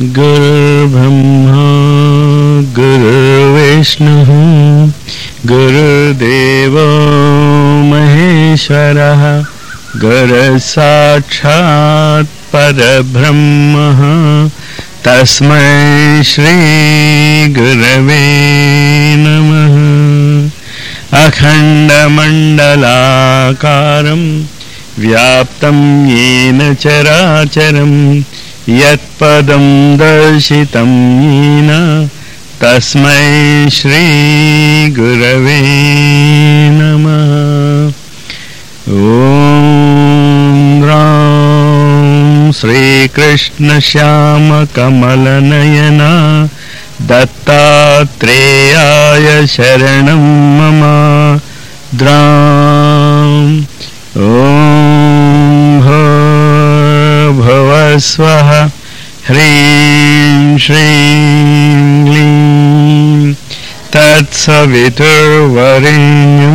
गुरुर्ब्रह्मा गुरुर्विष्णुः गुरुदेवो महेश्वरः गुरुसाक्षात् परब्रह्मः तस्मै श्रीगुरवे नमः अखण्डमण्डलाकारम् व्याप्तं येन चराचरम् यत्पदं दर्शितं येन तस्मै श्रीगुरवे नमः ॐ रां श्रीकृष्णश्यामकमलनयना दत्तात्रेयाय शरणं मम द्राम् ॐ भुवस्वः ह्रीं श्रीं क्लीं तत्सवितुर्वरेण्यं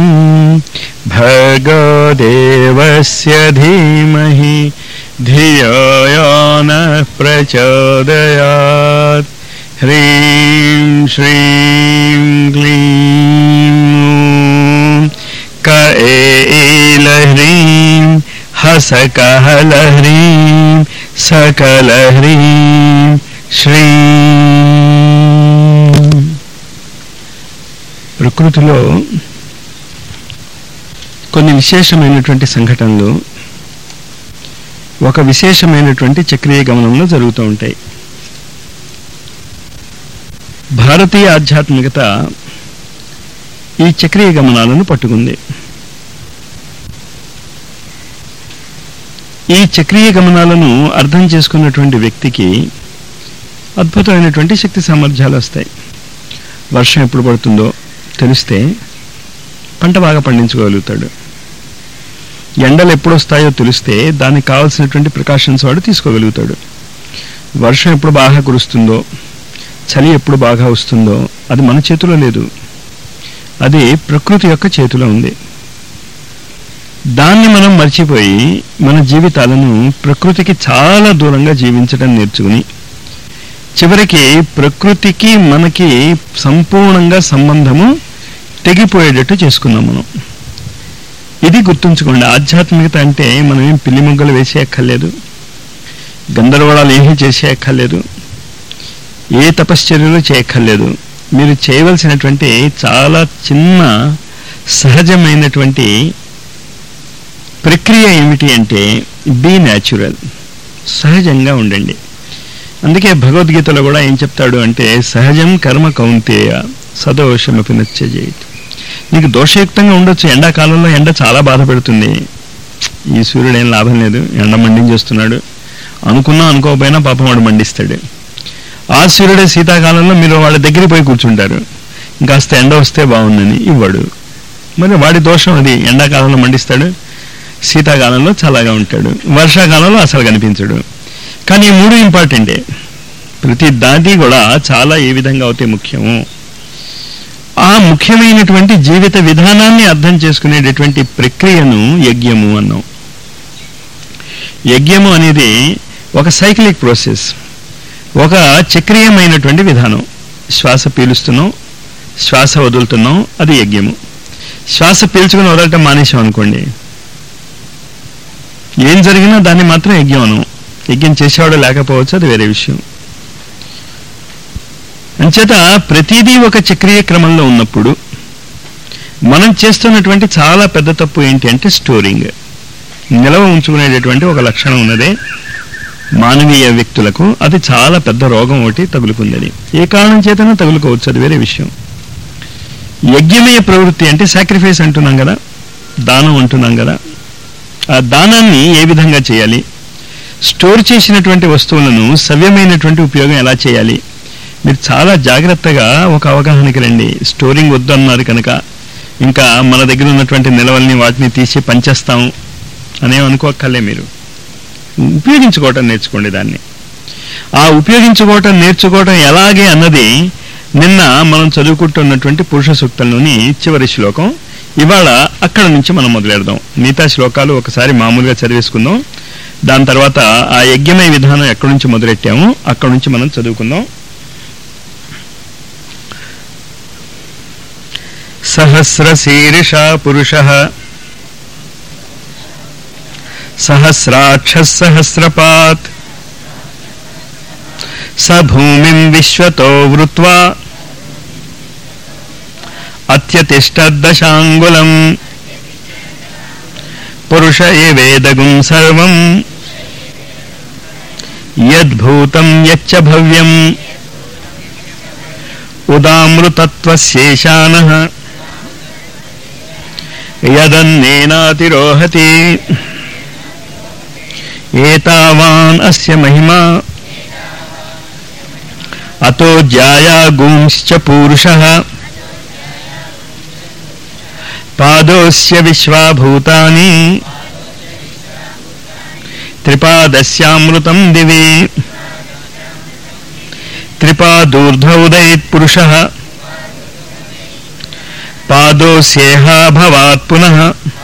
भर्गदेवस्य धीमहि धियो यो नः प्रचोदयात् ह्रीं श्रीं क्लीं क एलह्रीं हसकहलह्रीं सकलह्रीं श्रीं ప్రకృతిలో కొన్ని విశేషమైనటువంటి సంఘటనలు ఒక విశేషమైనటువంటి చక్రీయ గమనంలో జరుగుతూ ఉంటాయి భారతీయ ఆధ్యాత్మికత ఈ చక్రీయ గమనాలను పట్టుకుంది ఈ చక్రీయ గమనాలను అర్థం చేసుకున్నటువంటి వ్యక్తికి అద్భుతమైనటువంటి శక్తి సామర్థ్యాలు వస్తాయి వర్షం ఎప్పుడు పడుతుందో తెలిస్తే పంట బాగా పండించుకోగలుగుతాడు ఎండలు ఎప్పుడు వస్తాయో తెలిస్తే దానికి కావాల్సినటువంటి ప్రికాషన్స్ వాడు తీసుకోగలుగుతాడు వర్షం ఎప్పుడు బాగా కురుస్తుందో చలి ఎప్పుడు బాగా వస్తుందో అది మన చేతిలో లేదు అది ప్రకృతి యొక్క చేతిలో ఉంది దాన్ని మనం మర్చిపోయి మన జీవితాలను ప్రకృతికి చాలా దూరంగా జీవించడం నేర్చుకుని చివరికి ప్రకృతికి మనకి సంపూర్ణంగా సంబంధము తెగిపోయేటట్టు చేసుకున్నాం మనం ఇది గుర్తుంచుకోండి ఆధ్యాత్మికత అంటే మనం ఏం పిల్లి మొగ్గలు వేసే అక్కర్లేదు గందరగోళాలు ఏమీ చేసే అక్కర్లేదు ఏ తపశ్చర్యలు చేయక్కర్లేదు మీరు చేయవలసినటువంటి చాలా చిన్న సహజమైనటువంటి ప్రక్రియ ఏమిటి అంటే బీ న్యాచురల్ సహజంగా ఉండండి అందుకే భగవద్గీతలో కూడా ఏం చెప్తాడు అంటే సహజం కర్మ కౌంతేయ సదోషమపి నచ్చజేయట్ నీకు దోషయుక్తంగా ఉండొచ్చు ఎండాకాలంలో ఎండ చాలా బాధ పెడుతుంది ఈ సూర్యుడు ఏం లాభం లేదు ఎండ మండించేస్తున్నాడు అనుకున్నా అనుకోకపోయినా పాపం వాడు మండిస్తాడు ఆ సూర్యుడే శీతాకాలంలో మీరు వాళ్ళ దగ్గరికి పోయి కూర్చుంటారు ఇంకాస్త ఎండ వస్తే బాగుందని ఇవ్వడు మరి వాడి దోషం అది ఎండాకాలంలో మండిస్తాడు శీతాకాలంలో చల్లగా ఉంటాడు వర్షాకాలంలో అసలు కనిపించడు కానీ ఈ మూడు ఇంపార్టెంటే ప్రతి దాది కూడా చాలా ఏ విధంగా అవుతే ముఖ్యము ఆ ముఖ్యమైనటువంటి జీవిత విధానాన్ని అర్థం చేసుకునేటటువంటి ప్రక్రియను యజ్ఞము అన్నాం యజ్ఞము అనేది ఒక సైక్లిక్ ప్రాసెస్ ఒక చక్రీయమైనటువంటి విధానం శ్వాస పీలుస్తున్నాం శ్వాస వదులుతున్నాం అది యజ్ఞము శ్వాస పీల్చుకుని వదలటం మానేసాం అనుకోండి ఏం జరిగినా దాన్ని మాత్రం యజ్ఞం అనం యజ్ఞం చేసేవాడు లేకపోవచ్చు అది వేరే విషయం అంచేత ప్రతిదీ ఒక చక్రీయ క్రమంలో ఉన్నప్పుడు మనం చేస్తున్నటువంటి చాలా పెద్ద తప్పు ఏంటి అంటే స్టోరింగ్ నిలవ ఉంచుకునేటటువంటి ఒక లక్షణం ఉన్నదే మానవీయ వ్యక్తులకు అది చాలా పెద్ద రోగం ఒకటి తగులుకుంది ఏ కారణం చేతనో తగులుకోవచ్చు అది వేరే విషయం యజ్ఞమయ ప్రవృత్తి అంటే సాక్రిఫైస్ అంటున్నాం కదా దానం అంటున్నాం కదా ఆ దానాన్ని ఏ విధంగా చేయాలి స్టోర్ చేసినటువంటి వస్తువులను సవ్యమైనటువంటి ఉపయోగం ఎలా చేయాలి మీరు చాలా జాగ్రత్తగా ఒక అవగాహనకి రండి స్టోరింగ్ వద్దు అన్నారు కనుక ఇంకా మన దగ్గర ఉన్నటువంటి నిలవల్ని వాటిని తీసి పంచేస్తాం అనేవి అనుకోక్కర్లే మీరు ఉపయోగించుకోవటం నేర్చుకోండి దాన్ని ఆ ఉపయోగించుకోవటం నేర్చుకోవటం ఎలాగే అన్నది నిన్న మనం చదువుకుంటున్నటువంటి పురుష సూక్తంలోని చివరి శ్లోకం ఇవాళ అక్కడ నుంచి మనం మొదలెడదాం మిగతా శ్లోకాలు ఒకసారి మామూలుగా చదివేసుకుందాం దాని తర్వాత ఆ యజ్ఞమయ విధానం ఎక్కడి నుంచి మొదలెట్టామో అక్కడి నుంచి మనం చదువుకుందాం సహస్రశీర్ష పురుష సహస్రాక్ష సహస్రపాత్ స భూమిం విశ్వతో వృత్వా అత్యతిష్టదశాంగులం పురుష ఏవేదగుం సర్వం యద్భూతం యచ్చ భవ్యం ఉదామృతత్వశేషానః యదన్నేనాతిరోహతి ఏతావాన్ అస్య మహిమా అతో జ్యాయాగుంశ్చ పూరుషः పాదోస్య విశ్వాభూతాని త్రిపాదస్యామృతం దివి త్రిపాదూర్ధ్వ ఉదయత్ పురుష పాదోస్యేహా భవాత్ పునః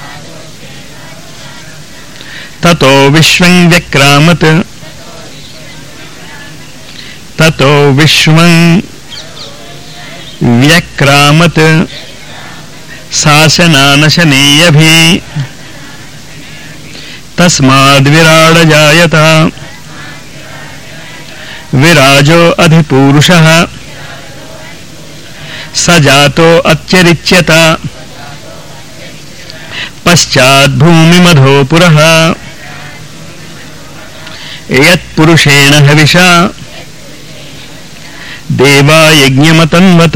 తతో విశ్వం వ్యక్రామత్ తతో విశ్వం వ్యక్రామత్ శాసనానశనేయభి తస్మాద్విరాడజాయత విరాజో అధిపూరుష స జాతో అత్యరిచ్యత పశ్చాద్భూమిమధో పుర యత్పురుషేణ హవిషా దేవా యజ్ఞమతన్వత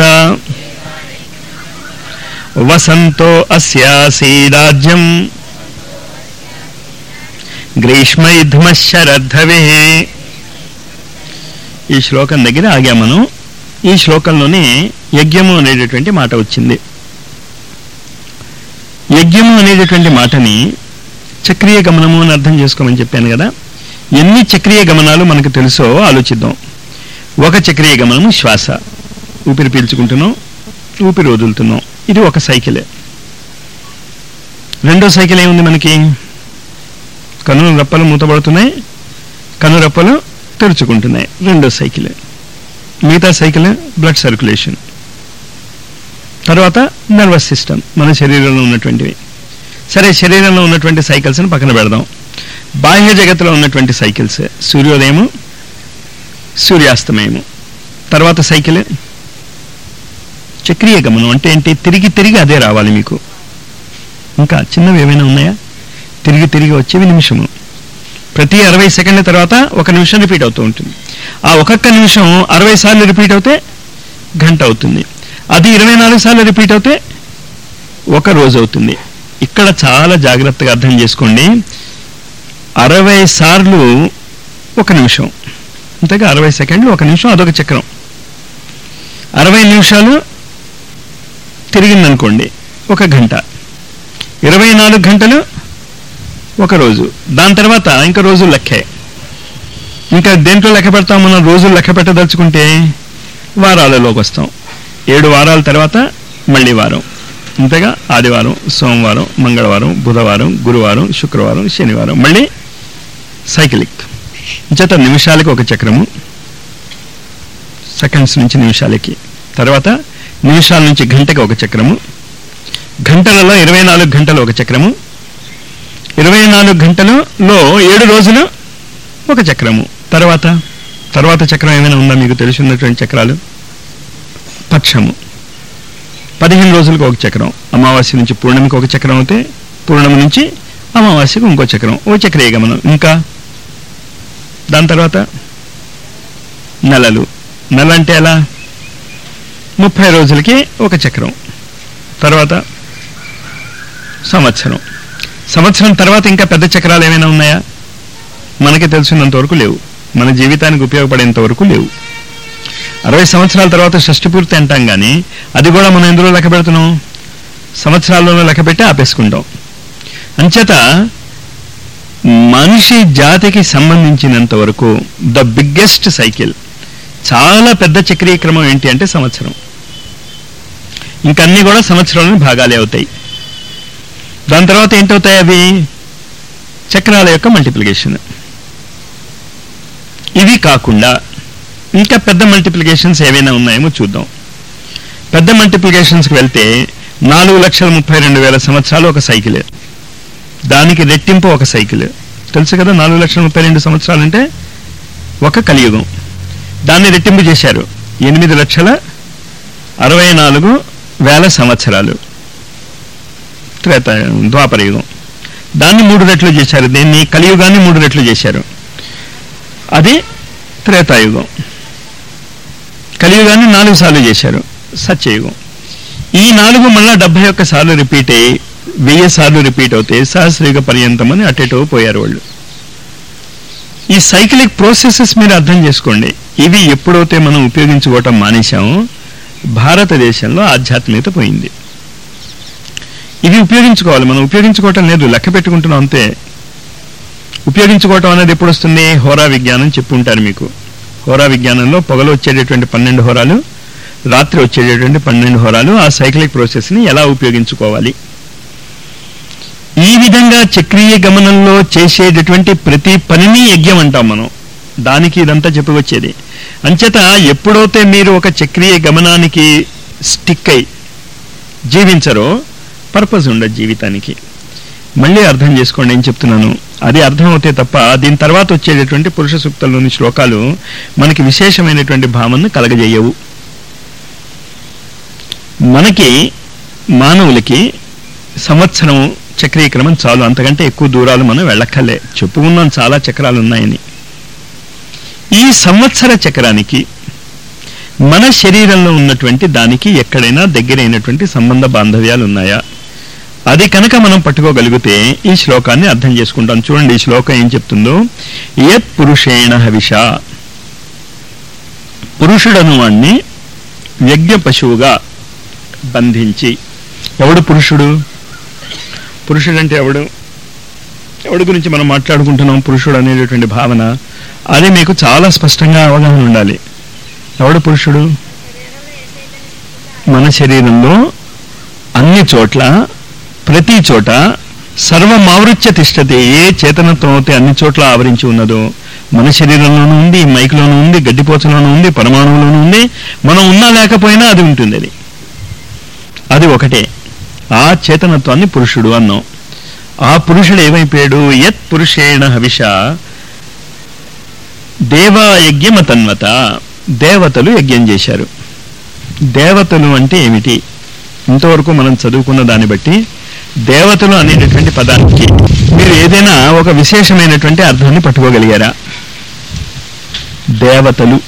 వసంతో అస్యాసీరాజ్యం గ్రీష్మైధ్మశరద్ధవే ఈ శ్లోకం దగ్గర ఆగాం మనం ఈ శ్లోకంలోనే యజ్ఞము అనేటటువంటి మాట వచ్చింది యజ్ఞము అనేటటువంటి మాటని చక్రీయ గమనము అని అర్థం చేసుకోమని చెప్పాను కదా ఎన్ని చక్రీయ గమనాలు మనకు తెలుసో ఆలోచిద్దాం ఒక చక్రీయ గమనము శ్వాస ఊపిరి పీల్చుకుంటున్నాం ఊపిరి వదులుతున్నాం ఇది ఒక సైకిలే రెండో సైకిల్ ఏముంది మనకి కన్ను రెప్పలు మూతపడుతున్నాయి కన్ను రెప్పలు తెరుచుకుంటున్నాయి రెండో సైకిల్ మిగతా సైకిల్ బ్లడ్ సర్క్యులేషన్ తర్వాత నర్వస్ సిస్టమ్ మన శరీరంలో ఉన్నటువంటివి సరే శరీరంలో ఉన్నటువంటి సైకిల్స్ని పక్కన పెడదాం బాహ్య జగత్తులో ఉన్నటువంటి సైకిల్స్ సూర్యోదయము సూర్యాస్తమయము తర్వాత సైకిల్ చక్రీయ గమనం అంటే ఏంటి తిరిగి తిరిగి అదే రావాలి మీకు ఇంకా చిన్నవి ఏమైనా ఉన్నాయా తిరిగి తిరిగి వచ్చేవి నిమిషము ప్రతి అరవై సెకండ్ల తర్వాత ఒక నిమిషం రిపీట్ అవుతూ ఉంటుంది ఆ ఒక్కొక్క నిమిషం అరవై సార్లు రిపీట్ అవుతే గంట అవుతుంది అది ఇరవై నాలుగు సార్లు రిపీట్ అవుతే ఒక రోజు అవుతుంది ఇక్కడ చాలా జాగ్రత్తగా అర్థం చేసుకోండి అరవై సార్లు ఒక నిమిషం అంతేగా అరవై సెకండ్లు ఒక నిమిషం అదొక చక్రం అరవై నిమిషాలు తిరిగిందనుకోండి ఒక గంట ఇరవై నాలుగు గంటలు ఒక రోజు దాని తర్వాత ఇంకా రోజులు లెక్కే ఇంకా దేంట్లో లెక్క పెడతాం మనం రోజులు లెక్క పెట్టదలుచుకుంటే వారాలలోకి వస్తాం ఏడు వారాల తర్వాత మళ్ళీ వారం అంతేగా ఆదివారం సోమవారం మంగళవారం బుధవారం గురువారం శుక్రవారం శనివారం మళ్ళీ సైకిలిక్ చేత నిమిషాలకి ఒక చక్రము సెకండ్స్ నుంచి నిమిషాలకి తర్వాత నిమిషాల నుంచి గంటకి ఒక చక్రము గంటలలో ఇరవై నాలుగు గంటలు ఒక చక్రము ఇరవై నాలుగు గంటలలో ఏడు రోజులు ఒక చక్రము తర్వాత తర్వాత చక్రం ఏమైనా ఉందా మీకు తెలిసినటువంటి చక్రాలు పక్షము పదిహేను రోజులకు ఒక చక్రం అమావాస్య నుంచి పూర్ణమికి ఒక చక్రం అవుతే పూర్ణమి నుంచి అమావాస్యకు ఇంకో చక్రం ఓ చక్రీయ గమనం ఇంకా దాని తర్వాత నెలలు నెల అంటే ఎలా ముప్పై రోజులకి ఒక చక్రం తర్వాత సంవత్సరం సంవత్సరం తర్వాత ఇంకా పెద్ద చక్రాలు ఏమైనా ఉన్నాయా మనకి తెలిసినంత వరకు లేవు మన జీవితానికి ఉపయోగపడేంత వరకు లేవు అరవై సంవత్సరాల తర్వాత షష్టి పూర్తి అంటాం కానీ అది కూడా మనం ఎందులో లెక్క పెడుతున్నాం సంవత్సరాల్లోనూ లెక్క పెట్టి ఆపేసుకుంటాం అంచేత మనిషి జాతికి సంబంధించినంత వరకు ద బిగ్గెస్ట్ సైకిల్ చాలా పెద్ద చక్రీయ క్రమం ఏంటి అంటే సంవత్సరం ఇంకన్నీ కూడా సంవత్సరంలోని భాగాలే అవుతాయి దాని తర్వాత ఏంటవుతాయి అవి చక్రాల యొక్క మల్టిప్లికేషన్ ఇవి కాకుండా ఇంకా పెద్ద మల్టిప్లికేషన్స్ ఏవైనా ఉన్నాయేమో చూద్దాం పెద్ద మల్టిప్లికేషన్స్కి వెళ్తే నాలుగు లక్షల ముప్పై రెండు వేల సంవత్సరాలు ఒక సైకిల్ దానికి రెట్టింపు ఒక సైకిల్ తెలుసు కదా నాలుగు లక్షల ముప్పై రెండు సంవత్సరాలు అంటే ఒక కలియుగం దాన్ని రెట్టింపు చేశారు ఎనిమిది లక్షల అరవై నాలుగు వేల సంవత్సరాలు త్రేత ద్వాపర యుగం దాన్ని మూడు రెట్లు చేశారు దీన్ని కలియుగాన్ని మూడు రెట్లు చేశారు అది త్రేతాయుగం కలియుగాన్ని నాలుగు సార్లు చేశారు సత్యయుగం ఈ నాలుగు మళ్ళా డెబ్బై ఒక్క సార్లు రిపీట్ అయ్యి వెయ్యి సార్లు రిపీట్ అవుతాయి సహస్రయుగ పర్యంతం అని అటెటో పోయారు వాళ్ళు ఈ సైక్లిక్ ప్రాసెసెస్ మీరు అర్థం చేసుకోండి ఇవి ఎప్పుడైతే మనం ఉపయోగించుకోవటం మానేశామో భారతదేశంలో ఆధ్యాత్మికత పోయింది ఇవి ఉపయోగించుకోవాలి మనం ఉపయోగించుకోవటం లేదు లెక్క పెట్టుకుంటున్నాం అంతే ఉపయోగించుకోవటం అనేది ఎప్పుడు వస్తుంది హోరా విజ్ఞానం చెప్పుంటారు మీకు హోరా విజ్ఞానంలో పొగలు వచ్చేటటువంటి పన్నెండు హోరాలు రాత్రి వచ్చేటటువంటి పన్నెండు హోరాలు ఆ సైక్లిక్ ప్రాసెస్ని ఎలా ఉపయోగించుకోవాలి ఈ విధంగా చక్రీయ గమనంలో చేసేటటువంటి ప్రతి పనిని యజ్ఞం అంటాం మనం దానికి ఇదంతా చెప్పుకొచ్చేది అంచేత ఎప్పుడైతే మీరు ఒక చక్రీయ గమనానికి స్టిక్ అయి జీవించరో పర్పస్ ఉండదు జీవితానికి మళ్ళీ అర్థం చేసుకోండి ఏం చెప్తున్నాను అది అర్థం అవుతే తప్ప దీని తర్వాత వచ్చేటటువంటి పురుష సూక్తంలోని శ్లోకాలు మనకి విశేషమైనటువంటి భావనను కలగజేయవు మనకి మానవులకి సంవత్సరం చక్రీకరమం చాలు అంతకంటే ఎక్కువ దూరాలు మనం వెళ్ళక్కర్లే చెప్పుకున్నాం చాలా చక్రాలు ఉన్నాయని ఈ సంవత్సర చక్రానికి మన శరీరంలో ఉన్నటువంటి దానికి ఎక్కడైనా దగ్గరైనటువంటి సంబంధ బాంధవ్యాలు ఉన్నాయా అది కనుక మనం పట్టుకోగలిగితే ఈ శ్లోకాన్ని అర్థం చేసుకుంటాం చూడండి ఈ శ్లోకం ఏం చెప్తుందో యత్ పురుషేణ హవిష పురుషుడను వాణ్ణి యజ్ఞ పశువుగా బంధించి ఎవడు పురుషుడు పురుషుడు అంటే ఎవడు ఎవడి గురించి మనం మాట్లాడుకుంటున్నాం పురుషుడు అనేటటువంటి భావన అది మీకు చాలా స్పష్టంగా అవగాహన ఉండాలి ఎవడు పురుషుడు మన శరీరంలో అన్ని చోట్ల ప్రతి చోట సర్వమావృత్య తిష్టతే ఏ చేతనత్వం అయితే అన్ని చోట్ల ఆవరించి ఉన్నదో మన శరీరంలోనూ ఉంది మైక్లోనూ ఉంది గడ్డిపోచలోనూ ఉంది పరమాణువులోనూ ఉంది మనం ఉన్నా లేకపోయినా అది ఉంటుంది అది అది ఒకటే ఆ చేతనత్వాన్ని పురుషుడు అన్నాం ఆ పురుషుడు ఏమైపోయాడు యత్ పురుషేణ హవిష దేవాయజ్ఞమతన్వత దేవతలు యజ్ఞం చేశారు దేవతలు అంటే ఏమిటి ఇంతవరకు మనం చదువుకున్న దాన్ని బట్టి దేవతలు అనేటటువంటి పదానికి మీరు ఏదైనా ఒక విశేషమైనటువంటి అర్థాన్ని పట్టుకోగలిగారా దేవతలు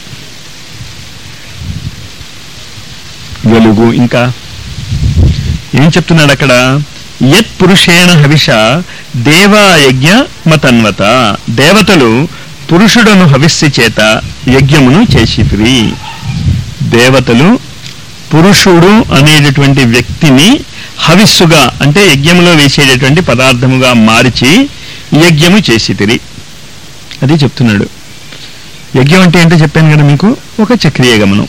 వెలుగు ఇంకా ఏం చెప్తున్నాడు అక్కడ యత్ పురుషేణ హవిష దేవాయజ్ఞ మతన్వత దేవతలు పురుషుడను హవిస్సు చేత యజ్ఞమును చేసితిరి దేవతలు పురుషుడు అనేటటువంటి వ్యక్తిని హవిస్సుగా అంటే యజ్ఞములో వేసేటటువంటి పదార్థముగా మార్చి యజ్ఞము చేసితిరి అది చెప్తున్నాడు యజ్ఞం అంటే ఏంటో చెప్పాను కదా మీకు ఒక చక్రీయ గమనం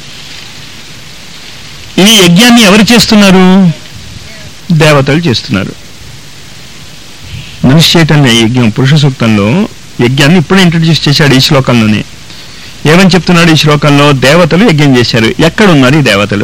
ఈ యజ్ఞాన్ని ఎవరు చేస్తున్నారు దేవతలు చేస్తున్నారు మనిషి చేయటం లే యజ్ఞం పురుష సూక్తంలో యజ్ఞాన్ని ఇప్పుడు ఇంట్రడ్యూస్ చేశాడు ఈ శ్లోకంలోనే ఏమని చెప్తున్నాడు ఈ శ్లోకంలో దేవతలు యజ్ఞం చేశారు ఎక్కడున్నారు ఈ దేవతలు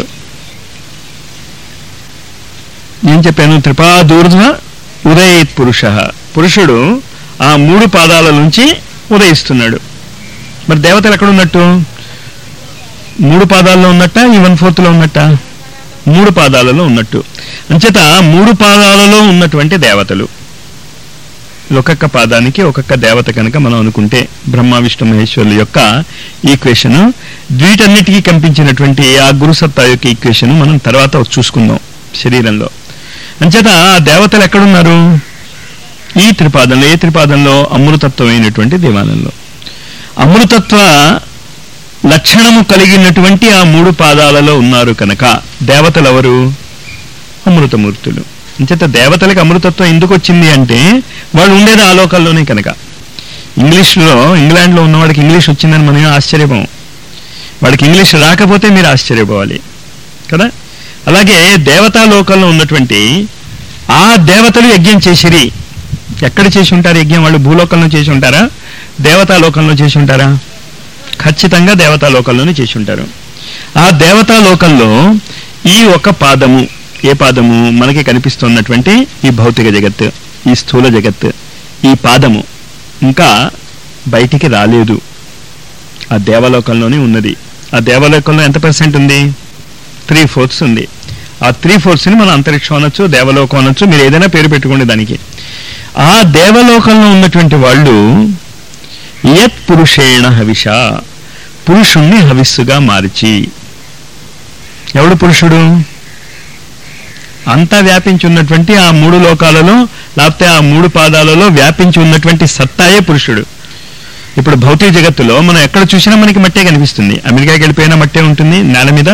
నేను చెప్పాను త్రిపాదూర్ధ్వ ఉదయత్ పురుష పురుషుడు ఆ మూడు పాదాల నుంచి ఉదయిస్తున్నాడు మరి దేవతలు ఎక్కడ ఉన్నట్టు మూడు పాదాల్లో ఉన్నట్ట ఈ వన్ ఫోర్త్లో ఉన్నట్ట మూడు పాదాలలో ఉన్నట్టు అంచేత మూడు పాదాలలో ఉన్నటువంటి దేవతలు ఒక్కొక్క పాదానికి ఒక్కొక్క దేవత కనుక మనం అనుకుంటే బ్రహ్మ విష్ణు మహేశ్వరుల యొక్క ఈక్వేషన్ వీటన్నిటికీ కంపించినటువంటి ఆ గురుసత్తా యొక్క ఈక్వేషన్ మనం తర్వాత చూసుకుందాం శరీరంలో అంచేత ఆ దేవతలు ఎక్కడున్నారు ఈ త్రిపాదంలో ఏ త్రిపాదంలో అమృతత్వమైనటువంటి దేవాలయంలో అమృతత్వ లక్షణము కలిగినటువంటి ఆ మూడు పాదాలలో ఉన్నారు కనుక దేవతలు ఎవరు అమృతమూర్తులు అంచేత దేవతలకు అమృతత్వం ఎందుకు వచ్చింది అంటే వాళ్ళు ఉండేది ఆ లోకాల్లోనే కనుక ఇంగ్లీష్లో ఇంగ్లాండ్లో ఉన్నవాడికి ఇంగ్లీష్ వచ్చిందని మనం ఆశ్చర్యపోం వాడికి ఇంగ్లీష్ రాకపోతే మీరు ఆశ్చర్యపోవాలి కదా అలాగే దేవతా లోకంలో ఉన్నటువంటి ఆ దేవతలు యజ్ఞం చేసిరి ఎక్కడ చేసి ఉంటారు యజ్ఞం వాళ్ళు భూలోకంలో చేసి ఉంటారా దేవతా లోకంలో చేసి ఉంటారా ఖచ్చితంగా దేవతా లోకంలోనే చేసి ఉంటారు ఆ దేవతా లోకంలో ఈ ఒక పాదము ఏ పాదము మనకి కనిపిస్తున్నటువంటి ఈ భౌతిక జగత్ ఈ స్థూల జగత్ ఈ పాదము ఇంకా బయటికి రాలేదు ఆ దేవలోకంలోనే ఉన్నది ఆ దేవలోకంలో ఎంత పర్సెంట్ ఉంది త్రీ ఫోర్త్స్ ఉంది ఆ త్రీ ఫోర్త్స్ని మనం అంతరిక్షం అనొచ్చు దేవలోకం అనొచ్చు మీరు ఏదైనా పేరు పెట్టుకోండి దానికి ఆ దేవలోకంలో ఉన్నటువంటి వాళ్ళు యత్ పురుషేణ హవిష పురుషుణ్ణి హవిస్సుగా మార్చి ఎవడు పురుషుడు అంతా వ్యాపించి ఉన్నటువంటి ఆ మూడు లోకాలలో లేకపోతే ఆ మూడు పాదాలలో వ్యాపించి ఉన్నటువంటి సత్తాయే పురుషుడు ఇప్పుడు భౌతిక జగత్తులో మనం ఎక్కడ చూసినా మనకి మట్టే కనిపిస్తుంది అమెరికాకి వెళ్ళిపోయినా మట్టే ఉంటుంది నేల మీద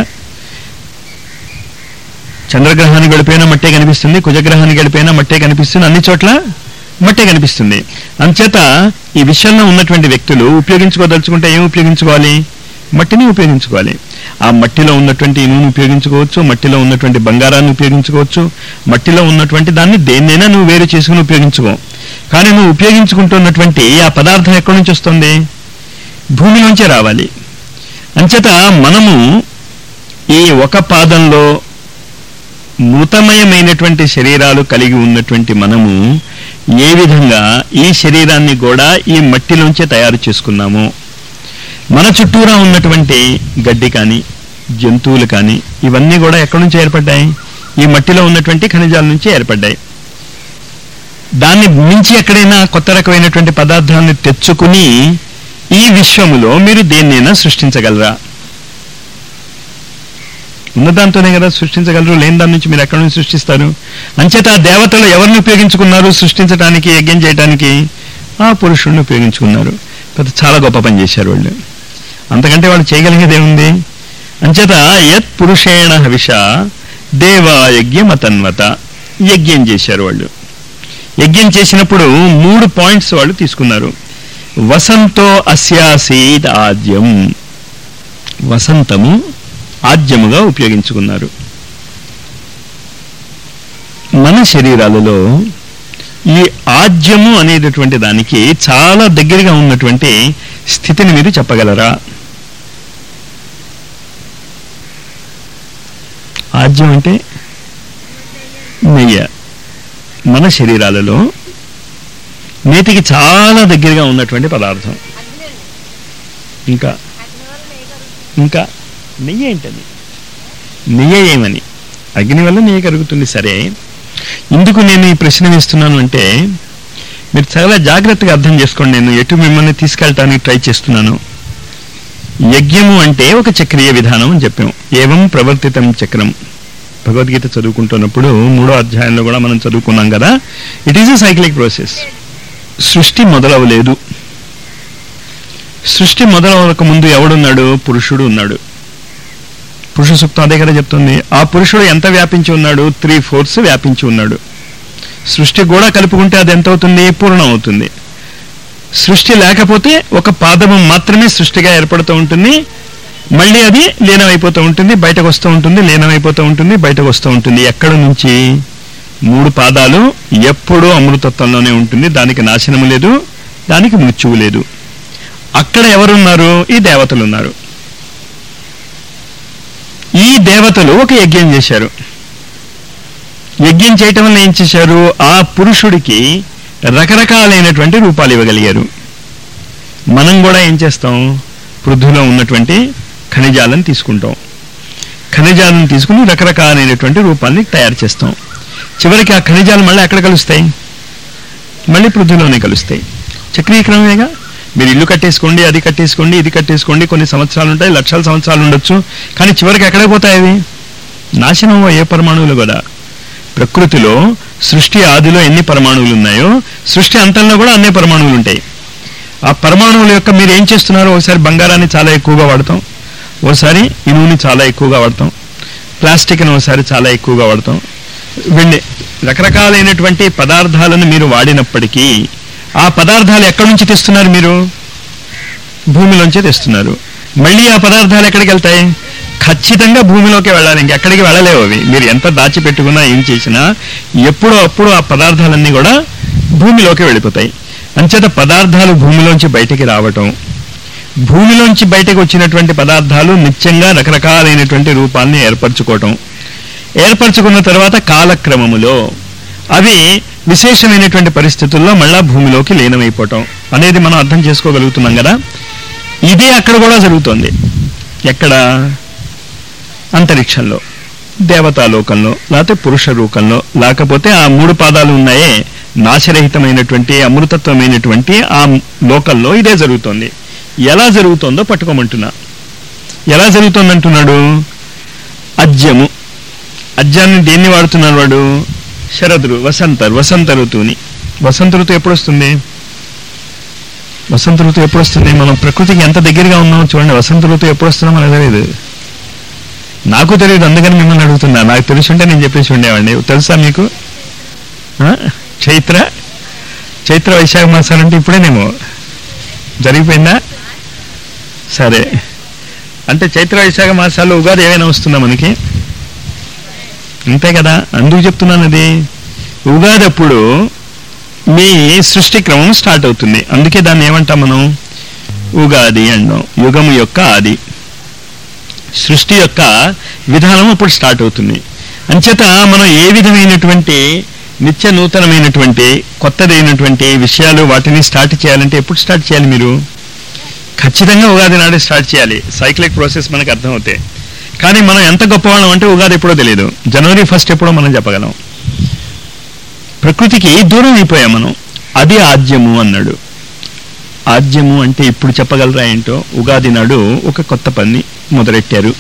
చంద్రగ్రహానికి వెళ్ళిపోయినా మట్టే కనిపిస్తుంది కుజగ్రహానికి వెళ్ళిపోయినా మట్టే కనిపిస్తుంది అన్ని చోట్ల మట్టే కనిపిస్తుంది అంచేత ఈ విషయంలో ఉన్నటువంటి వ్యక్తులు ఉపయోగించుకోదలుచుకుంటే ఏం ఉపయోగించుకోవాలి మట్టిని ఉపయోగించుకోవాలి ఆ మట్టిలో ఉన్నటువంటి ఇనువును ఉపయోగించుకోవచ్చు మట్టిలో ఉన్నటువంటి బంగారాన్ని ఉపయోగించుకోవచ్చు మట్టిలో ఉన్నటువంటి దాన్ని దేన్నైనా నువ్వు వేరు చేసుకుని ఉపయోగించుకో కానీ నువ్వు ఉపయోగించుకుంటున్నటువంటి ఆ పదార్థం ఎక్కడి నుంచి వస్తుంది భూమి నుంచే రావాలి అంచేత మనము ఈ ఒక పాదంలో మృతమయమైనటువంటి శరీరాలు కలిగి ఉన్నటువంటి మనము ఏ విధంగా ఈ శరీరాన్ని కూడా ఈ మట్టిలోంచే తయారు చేసుకున్నాము మన చుట్టూరా ఉన్నటువంటి గడ్డి కానీ జంతువులు కానీ ఇవన్నీ కూడా ఎక్కడి నుంచి ఏర్పడ్డాయి ఈ మట్టిలో ఉన్నటువంటి ఖనిజాల నుంచి ఏర్పడ్డాయి దాన్ని మించి ఎక్కడైనా కొత్త రకమైనటువంటి పదార్థాన్ని తెచ్చుకుని ఈ విశ్వములో మీరు దేన్నైనా సృష్టించగలరా ఉన్నదాంతోనే కదా సృష్టించగలరు లేని దాని నుంచి మీరు ఎక్కడి నుంచి సృష్టిస్తారు అంచేత ఆ దేవతలు ఎవరిని ఉపయోగించుకున్నారు సృష్టించడానికి యజ్ఞం చేయడానికి ఆ పురుషుడిని ఉపయోగించుకున్నారు పెద్ద చాలా గొప్ప పని చేశారు వాళ్ళు అంతకంటే వాళ్ళు చేయగలిగేది ఏముంది అంచేత యత్ పురుషేణ హవిష దేవా యజ్ఞం అతన్వత యజ్ఞం చేశారు వాళ్ళు యజ్ఞం చేసినప్పుడు మూడు పాయింట్స్ వాళ్ళు తీసుకున్నారు వసంతో అస్యాసీద్ ఆద్యం వసంతము ఆద్యముగా ఉపయోగించుకున్నారు మన శరీరాలలో ఈ ఆద్యము అనేటటువంటి దానికి చాలా దగ్గరగా ఉన్నటువంటి స్థితిని మీరు చెప్పగలరా ఆద్యం అంటే నెయ్య మన శరీరాలలో నేతికి చాలా దగ్గరగా ఉన్నటువంటి పదార్థం ఇంకా ఇంకా నెయ్యి ఏంటది నెయ్యి ఏమని అగ్ని వల్ల నెయ్యి కరుగుతుంది సరే ఎందుకు నేను ఈ ప్రశ్న వేస్తున్నాను అంటే మీరు చాలా జాగ్రత్తగా అర్థం చేసుకోండి నేను ఎటు మిమ్మల్ని తీసుకెళ్ళటానికి ట్రై చేస్తున్నాను యజ్ఞము అంటే ఒక చక్రీయ విధానం అని చెప్పాం ఏవం ప్రవర్తితం చక్రం భగవద్గీత చదువుకుంటున్నప్పుడు మూడో అధ్యాయంలో కూడా మనం చదువుకున్నాం కదా it is a cyclic process సృష్టి మొదలవలేదు సృష్టి మొదలవక ముందు ఎవడున్నాడు పురుషుడు ఉన్నాడు పురుష సూక్తం అదే కదా చెప్తుంది ఆ పురుషుడు ఎంత వ్యాపించి ఉన్నాడు త్రీ ఫోర్స్ వ్యాపించి ఉన్నాడు సృష్టి కూడా కలుపుకుంటే అది ఎంత అవుతుంది పూర్ణం అవుతుంది సృష్టి లేకపోతే ఒక పాదము మాత్రమే సృష్టిగా ఏర్పడుతూ ఉంటుంది మళ్ళీ అది లీనమైపోతూ ఉంటుంది బయటకు వస్తూ ఉంటుంది లీనమైపోతూ ఉంటుంది బయటకు వస్తూ ఉంటుంది ఎక్కడ నుంచి మూడు పాదాలు ఎప్పుడూ అమృతత్వంలోనే ఉంటుంది దానికి నాశనము లేదు దానికి మృత్యువు లేదు అక్కడ ఎవరున్నారు ఈ దేవతలు ఉన్నారు ఈ దేవతలు ఒక యజ్ఞం చేశారు యజ్ఞం చేయటం వల్ల ఏం చేశారు ఆ పురుషుడికి రకరకాలైనటువంటి రూపాలు ఇవ్వగలిగారు మనం కూడా ఏం చేస్తాం పృథ్వీలో ఉన్నటువంటి ఖనిజాలను తీసుకుంటాం ఖనిజాలను తీసుకుని రకరకాలైనటువంటి రూపాన్ని తయారు చేస్తాం చివరికి ఆ ఖనిజాలు మళ్ళీ ఎక్కడ కలుస్తాయి మళ్ళీ పృథ్వీలోనే కలుస్తాయి చక్రీకరణమేగా మీరు ఇల్లు కట్టేసుకోండి అది కట్టేసుకోండి ఇది కట్టేసుకోండి కొన్ని సంవత్సరాలు ఉంటాయి లక్షల సంవత్సరాలు ఉండొచ్చు కానీ చివరికి ఎక్కడికి పోతాయి అవి నాశనం ఏ పరమాణువులు కూడా ప్రకృతిలో సృష్టి ఆదిలో ఎన్ని పరమాణువులు ఉన్నాయో సృష్టి అంతంలో కూడా అన్ని పరమాణువులు ఉంటాయి ఆ పరమాణువుల యొక్క మీరు ఏం చేస్తున్నారు ఒకసారి బంగారాన్ని చాలా ఎక్కువగా వాడతాం ఓసారి ఇనువుని చాలా ఎక్కువగా వాడతాం ప్లాస్టిక్ని ఒకసారి చాలా ఎక్కువగా వాడతాం వెండి రకరకాలైనటువంటి పదార్థాలను మీరు వాడినప్పటికీ ఆ పదార్థాలు ఎక్కడి నుంచి తెస్తున్నారు మీరు భూమిలోంచే తెస్తున్నారు మళ్ళీ ఆ పదార్థాలు ఎక్కడికి వెళ్తాయి ఖచ్చితంగా భూమిలోకి వెళ్ళాలి ఇంకెక్కడికి వెళ్ళలేవు అవి మీరు ఎంత దాచిపెట్టుకున్నా ఏం చేసినా ఎప్పుడో అప్పుడు ఆ పదార్థాలన్నీ కూడా భూమిలోకి వెళ్ళిపోతాయి అంచేత పదార్థాలు భూమిలోంచి బయటికి రావటం భూమిలోంచి బయటకు వచ్చినటువంటి పదార్థాలు నిత్యంగా రకరకాలైనటువంటి రూపాల్ని ఏర్పరచుకోవటం ఏర్పరచుకున్న తర్వాత కాలక్రమములో అవి విశేషమైనటువంటి పరిస్థితుల్లో మళ్ళా భూమిలోకి లీనమైపోవటం అనేది మనం అర్థం చేసుకోగలుగుతున్నాం కదా ఇదే అక్కడ కూడా జరుగుతోంది ఎక్కడ అంతరిక్షంలో దేవతాలోకంలో లేకపోతే పురుష రూపంలో లేకపోతే ఆ మూడు పాదాలు ఉన్నాయే నాశరహితమైనటువంటి అమృతత్వమైనటువంటి ఆ లోకంలో ఇదే జరుగుతోంది ఎలా జరుగుతోందో పట్టుకోమంటున్నా ఎలా జరుగుతోందంటున్నాడు అజ్యము అజ్యాన్ని దేన్ని వాడుతున్నాడు వాడు శరదృ వసంత వసంత ఋతువుని వసంత ఋతువు ఎప్పుడు వస్తుంది వసంత ఋతువు ఎప్పుడు వస్తుంది మనం ప్రకృతికి ఎంత దగ్గరగా ఉన్నామో చూడండి వసంత ఋతువు ఎప్పుడు వస్తుందో మనకు తెలియదు నాకు తెలియదు అందుకని మిమ్మల్ని అడుగుతున్నా నాకు తెలుసుంటే నేను చెప్పేసి ఉండేవాడిని తెలుసా మీకు ఆ? చైత్ర చైత్ర వైశాఖ మాసాలంటే ఇప్పుడేనేమో జరిగిపోయిందా సరే అంటే చైత్ర వైశాఖ మాసాల్లో ఉగాది ఏమైనా వస్తుందా మనకి అంతే కదా అందుకు చెప్తున్నాను అది ఉగాది అప్పుడు మీ సృష్టి క్రమం స్టార్ట్ అవుతుంది అందుకే దాన్ని ఏమంటాం మనం ఉగాది అంటాం యుగము యొక్క ఆది సృష్టి యొక్క విధానం అప్పుడు స్టార్ట్ అవుతుంది అంచేత మనం ఏ విధమైనటువంటి నిత్య నూతనమైనటువంటి కొత్తదైనటువంటి విషయాలు వాటిని స్టార్ట్ చేయాలంటే ఎప్పుడు స్టార్ట్ చేయాలి మీరు ఖచ్చితంగా ఉగాది నాడే స్టార్ట్ చేయాలి సైక్లిక్ ప్రాసెస్ మనకు అర్థమవుతాయి కానీ మనం ఎంత గొప్పవాళ్ళం అంటే ఉగాది ఎప్పుడో తెలియదు జనవరి ఫస్ట్ ఎప్పుడో మనం చెప్పగలం ప్రకృతికి దూరం అయిపోయాం మనం అది ఆద్యము అన్నాడు ఆద్యము అంటే ఇప్పుడు చెప్పగలరా ఏంటో ఉగాది నాడు ఒక కొత్త పని మొదలెట్టారు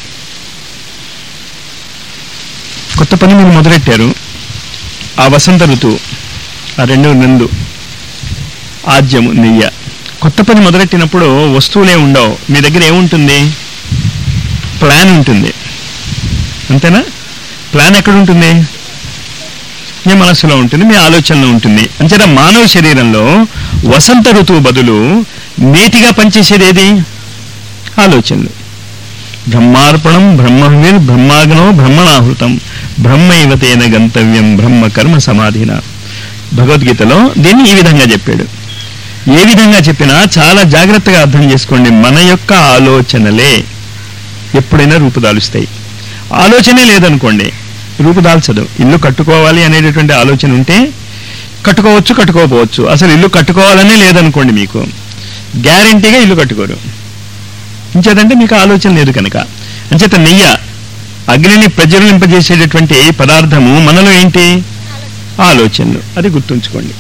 కొత్త పని మీరు మొదలెట్టారు ఆ వసంత ఋతువు ఆ రెండు రెండు ఆద్యము నెయ్య కొత్త పని మొదలెట్టినప్పుడు వస్తువులే ఉండవు మీ దగ్గర ఏముంటుంది ప్లాన్ ఉంటుంది అంతేనా ప్లాన్ ఎక్కడ ఉంటుంది మీ మనస్సులో ఉంటుంది మీ ఆలోచనలో ఉంటుంది అంచేత మానవ శరీరంలో వసంత ఋతువు బదులు నేతిగా పనిచేసేది ఏది ఆలోచనలు బ్రహ్మార్పణం బ్రహ్మవిర్ బ్రహ్మాగ్నో బ్రహ్మణాహృతం బ్రహ్మైవ తేన గంతవ్యం బ్రహ్మ కర్మ సమాధిన భగవద్గీతలో దీన్ని ఈ విధంగా చెప్పాడు ఏ విధంగా చెప్పినా చాలా జాగ్రత్తగా అర్థం చేసుకోండి మన యొక్క ఆలోచనలే ఎప్పుడైనా రూపుదాలుస్తాయి ఆలోచనే లేదనుకోండి రూపుదాల్చదు ఇల్లు కట్టుకోవాలి అనేటటువంటి ఆలోచన ఉంటే కట్టుకోవచ్చు కట్టుకోకపోవచ్చు అసలు ఇల్లు కట్టుకోవాలనే లేదనుకోండి మీకు గ్యారంటీగా ఇల్లు కట్టుకోరు ఇంచేతంటే మీకు ఆలోచన లేదు కనుక అంచేత నెయ్య అగ్నిని ప్రజ్వలింపజేసేటటువంటి పదార్థము మనలో ఏంటి ఆలోచనలు అది గుర్తుంచుకోండి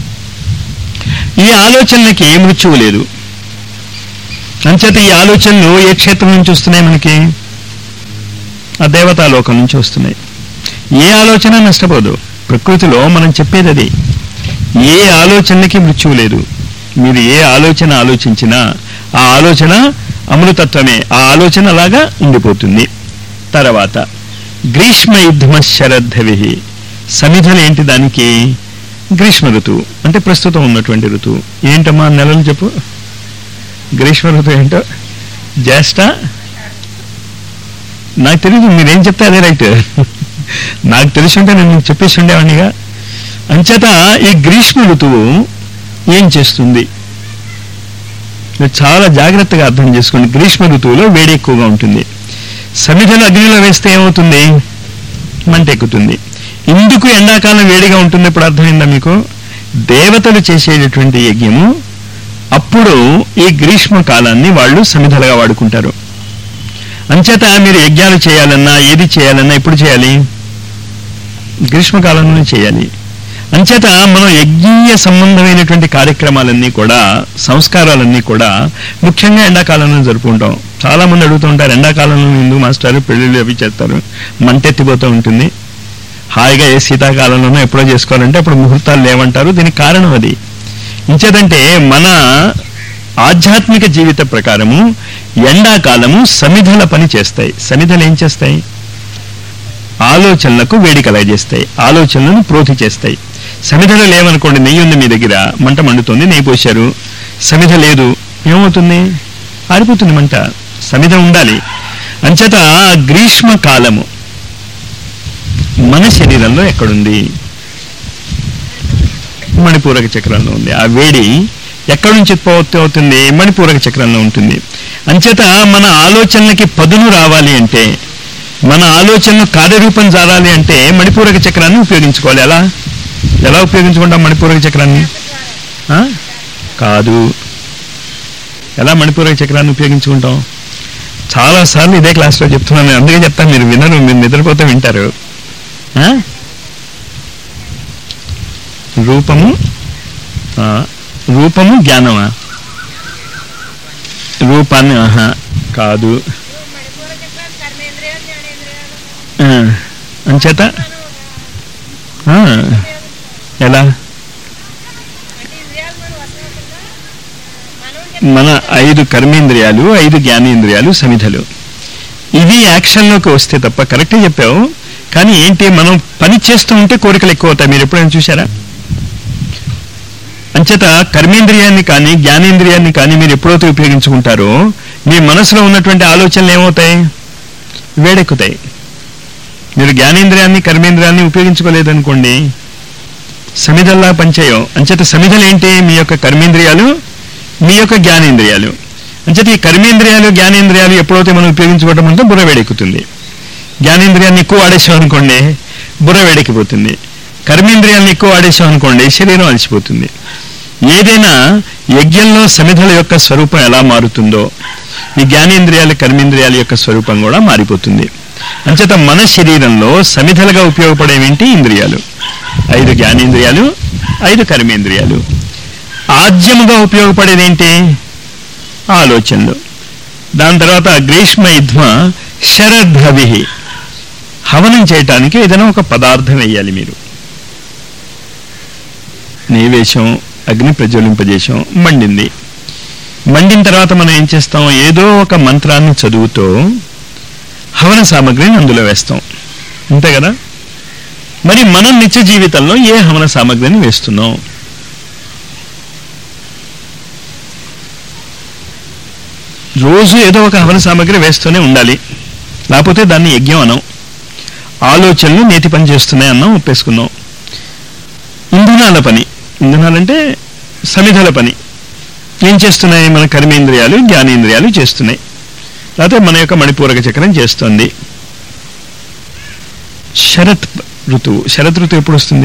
ఈ ఆలోచనలకి మృత్యువు లేదు అంచేత ఈ ఆలోచనలు ఏ క్షేత్రం నుంచి వస్తున్నాయి మనకి ఆ దేవతాలోకం నుంచి వస్తున్నాయి ఏ ఆలోచన నష్టపోదు ప్రకృతిలో మనం చెప్పేది అది ఏ ఆలోచనకి మృత్యువు లేదు మీరు ఏ ఆలోచన ఆలోచించినా ఆ ఆలోచన అమృతత్వమే ఆ ఆలోచన అలాగా ఉండిపోతుంది తర్వాత గ్రీష్మ యుద్ధమ శరద్ధవి సమిధలు ఏంటి దానికి గ్రీష్మ ఋతువు అంటే ప్రస్తుతం ఉన్నటువంటి ఋతువు ఏంటమ్మా నెలలు చెప్పు గ్రీష్మ ఋతువు ఏంటో జ్యేష్ఠ నాకు తెలియదు మీరేం చెప్తే అదే రైట్ నాకు తెలిసి ఉంటే నేను మీకు చెప్పేసి ఉండేవాడినిగా అంచేత ఈ గ్రీష్మ ఋతువు ఏం చేస్తుంది మీరు చాలా జాగ్రత్తగా అర్థం చేసుకోండి గ్రీష్మ ఋతువులో వేడి ఎక్కువగా ఉంటుంది సమిధలు అగ్నిలో వేస్తే ఏమవుతుంది మంట ఎక్కుతుంది ఎందుకు ఎండాకాలం వేడిగా ఉంటుంది ఇప్పుడు అర్థమైందా మీకు దేవతలు చేసేటటువంటి యజ్ఞము అప్పుడు ఈ గ్రీష్మ కాలాన్ని వాళ్ళు సమిధలుగా వాడుకుంటారు అంచేత మీరు యజ్ఞాలు చేయాలన్నా ఏది చేయాలన్నా ఎప్పుడు చేయాలి గ్రీష్మకాలంలోనే చేయాలి అంచేత మనం యజ్ఞీయ సంబంధమైనటువంటి కార్యక్రమాలన్నీ కూడా సంస్కారాలన్నీ కూడా ముఖ్యంగా ఎండాకాలంలో జరుపుకుంటాం చాలా మంది అడుగుతూ ఉంటారు ఎండాకాలంలో ఎందుకు మాస్టర్ పెళ్ళిళ్ళు అవి చేస్తారు మంటెత్తిపోతూ ఉంటుంది హాయిగా ఏ శీతాకాలంలోనో ఎప్పుడో చేసుకోవాలంటే అప్పుడు ముహూర్తాలు లేవంటారు దీనికి కారణం అది ఇంచేదంటే మన ఆధ్యాత్మిక జీవిత ప్రకారము ఎండాకాలము సమిధల పని చేస్తాయి సమిధలు ఏం చేస్తాయి ఆలోచనలకు వేడి కలగజేస్తాయి ఆలోచనలను ప్రోధి చేస్తాయి సమిధలు లేవనుకోండి నెయ్యి ఉంది మీ దగ్గర మంట మండుతుంది నెయ్యి పోశారు సమిధ లేదు ఏమవుతుంది ఆరిపోతుంది మంట సమిధ ఉండాలి అంచేత గ్రీష్మ కాలము మన శరీరంలో ఎక్కడుంది మణిపూరక చక్రంలో ఉంది ఆ వేడి ఎక్కడి నుంచి ఉత్పత్తి అవుతుంది మణిపూరక చక్రంలో ఉంటుంది అంచేత మన ఆలోచనలకి పదును రావాలి అంటే మన ఆలోచనలు కార్యరూపం జారాలి అంటే మణిపూరక చక్రాన్ని ఉపయోగించుకోవాలి ఎలా ఎలా ఉపయోగించుకుంటాం మణిపూరక చక్రాన్ని ఆ? కాదు ఎలా మణిపూరక చక్రాన్ని ఉపయోగించుకుంటాం చాలాసార్లు ఇదే క్లాస్లో చెప్తున్నాను నేను అందుకే చెప్తాను మీరు వినరు మీరు నిద్రపోతే వింటారు ఆ? రూపము ఆ, రూపము జ్ఞానమా రూపాన్ని ఆహా కాదు మణిపూర చక్రాలు కర్మేంద్రియాలు జ్ఞానేంద్రియాలు ఆ, అంచేత ఆ, ఎలా అంటే ఇంద్రియాలు మనం వశమవుతుందా మనం మన ఐదు కర్మేంద్రియాలు ఐదు జ్ఞానేంద్రియాలు సమిధలు ఇవి యాక్షన్లోకి వస్తే తప్ప కరెక్టే చెప్పావు కానీ ఏంటి మనం పని చేస్తూ ఉంటే కోరికలు ఎక్కువ అవుతాయి మీరు ఎప్పుడైనా చూసారా అంచేత కర్మేంద్రియాన్ని కానీ జ్ఞానేంద్రియాన్ని కానీ మీరు ఎప్పుడైతే ఉపయోగించుకుంటారో మీ మనసులో ఉన్నటువంటి ఆలోచనలు ఏమవుతాయి వేడెక్కుతాయి మీరు జ్ఞానేంద్రియాన్ని కర్మేంద్రియాన్ని ఉపయోగించుకోలేదనుకోండి సమిధల్లా పనిచేయం అంచేత సమిధలు ఏంటి మీ యొక్క కర్మేంద్రియాలు మీ యొక్క జ్ఞానేంద్రియాలు అంచేత ఈ కర్మేంద్రియాలు జ్ఞానేంద్రియాలు ఎప్పుడైతే మనం ఉపయోగించుకోవడం అంటే బుర్ర వేడెక్కుతుంది జ్ఞానేంద్రియాన్ని ఎక్కువ వాడేసాం అనుకోండి బుర్ర వేడెక్కిపోతుంది కర్మేంద్రియాలను ఎక్కువ వాడేసాం అనుకోండి శరీరం అలసిపోతుంది ఏదైనా యజ్ఞంలో సమిధల యొక్క స్వరూపం ఎలా మారుతుందో ఈ జ్ఞానేంద్రియాలు కర్మేంద్రియాల యొక్క స్వరూపం కూడా మారిపోతుంది అంచేత మన శరీరంలో సమిధలుగా ఉపయోగపడేవేంటి ఇంద్రియాలు ఐదు జ్ఞానేంద్రియాలు ఐదు కర్మేంద్రియాలు ఆద్యముగా ఉపయోగపడేదేంటి ఆలోచనలు దాని తర్వాత గ్రీష్మ యుధ్మ శరద్భవి హవనం చేయటానికి ఏదైనా ఒక పదార్థం వేయాలి మీరు నేవేశం అగ్ని ప్రజ్వలింపజేశాం మండింది మండిన తర్వాత మనం ఏం చేస్తాం ఏదో ఒక మంత్రాన్ని చదువుతూ హవన సామగ్రిని అందులో వేస్తాం అంతే కదా మరి మనం నిత్య జీవితంలో ఏ హవన సామగ్రిని వేస్తున్నాం రోజు ఏదో ఒక హవన సామగ్రి వేస్తూనే ఉండాలి లేకపోతే దాన్ని యజ్ఞం అనం ఆలోచనలు నేతి పని చేస్తున్నాయి అన్నాం ఒప్పేసుకున్నాం ఇంధనాల పని ఇంధనాలంటే సమిధల పని ఏం చేస్తున్నాయి మన కర్మేంద్రియాలు జ్ఞానేంద్రియాలు చేస్తున్నాయి లేకపోతే మన యొక్క మణిపూరక చక్రం చేస్తుంది శరత్ ఋతువు శరత్ ఋతువు ఎప్పుడు వస్తుంది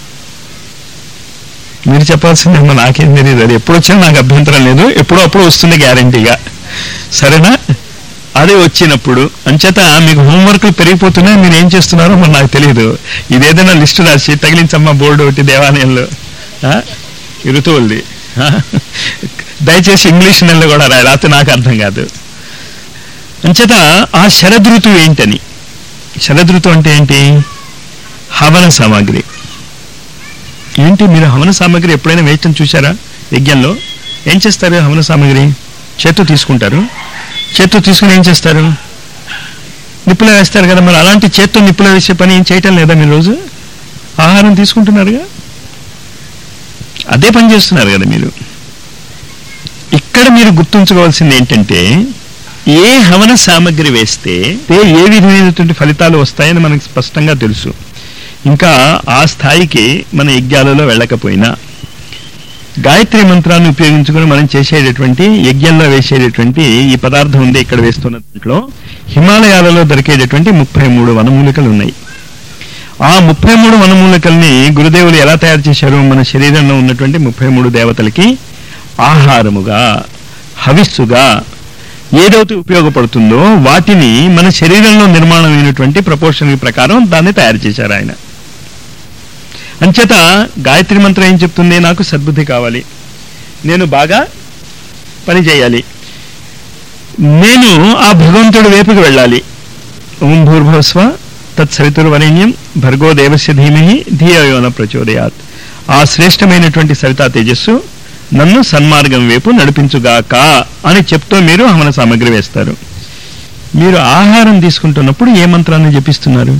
మీరు చెప్పాల్సిందేమో నాకేం తెలియదు అది ఎప్పుడు వచ్చినా నాకు అభ్యంతరం లేదు ఎప్పుడో అప్పుడు వస్తుంది గ్యారంటీగా సరేనా అదే వచ్చినప్పుడు అంచేత మీకు హోంవర్క్లు పెరిగిపోతున్నాయి మీరు ఏం చేస్తున్నారో మరి నాకు తెలియదు ఇదేదైనా లిస్టు రాసి తగిలించమ్మా బోర్డు ఒకటి దేవాలయంలో ఆ? ఈ ఋతువులది ఆ? దయచేసి ఇంగ్లీష్ నెలలో కూడా రాయి రాత్రి నాకు అర్థం కాదు అంచేత ఆ శరదృతువు ఏంటని శరదృతువు అంటే ఏంటి హవన సామాగ్రి ఏంటి మీరు హవన సామాగ్రి ఎప్పుడైనా వేయటం చూసారా యజ్ఞంలో ఏం చేస్తారు హవన సామాగ్రి చేత్తు తీసుకుంటారు చేత్తు తీసుకుని ఏం చేస్తారు నిప్పులో వేస్తారు కదా మరి అలాంటి చేత్తో నిప్పులో వేసే పని ఏం చేయటం లేదా మీరు రోజు ఆహారం తీసుకుంటున్నారుగా అదే పని చేస్తున్నారు కదా మీరు ఇక్కడ మీరు గుర్తుంచుకోవాల్సింది ఏంటంటే ఏ హవన సామగ్రి వేస్తే ఏ ఏ విధమైనటువంటి ఫలితాలు వస్తాయని మనకు స్పష్టంగా తెలుసు ఇంకా ఆ స్థాయికి మన యజ్ఞాలలో వెళ్ళకపోయినా గాయత్రి మంత్రాన్ని ఉపయోగించుకొని మనం చేసేటటువంటి యజ్ఞంలో వేసేటటువంటి ఈ పదార్థం ఉంది ఇక్కడ వేస్తున్న దాంట్లో హిమాలయాలలో దొరికేటటువంటి ముప్పై మూడు వనమూలికలు ఉన్నాయి ఆ ముప్పై మూడు వనమూలికల్ని గురుదేవులు ఎలా తయారు చేశారు మన శరీరంలో ఉన్నటువంటి ముప్పై మూడు దేవతలకి ఆహారముగా హవిస్సుగా ఏదైతే ఉపయోగపడుతుందో వాటిని మన శరీరంలో నిర్మాణమైనటువంటి ప్రపోర్షన్ ప్రకారం దాన్ని తయారు చేశారు ఆయన అంచేత గాయత్రి మంత్రం ఏం చెప్తుంది నాకు సద్బుద్ధి కావాలి నేను బాగా పని చేయాలి నేను ఆ భగవంతుడి వైపుకి వెళ్ళాలి ఓం భూర్భవస్వ తత్సవితుర్వరేణ్యం భర్గో దేవస్య ధీమహి ధియోన ప్రచోదయాత్ ఆ శ్రేష్టమైనటువంటి సవితా తేజస్సు నన్ను సన్మార్గం వైపు నడిపించుగాక అని చెప్తూ మీరు హవన సామగ్రి వేస్తారు మీరు ఆహారం తీసుకుంటున్నప్పుడు ఏ మంత్రాన్ని జపిస్తున్నారు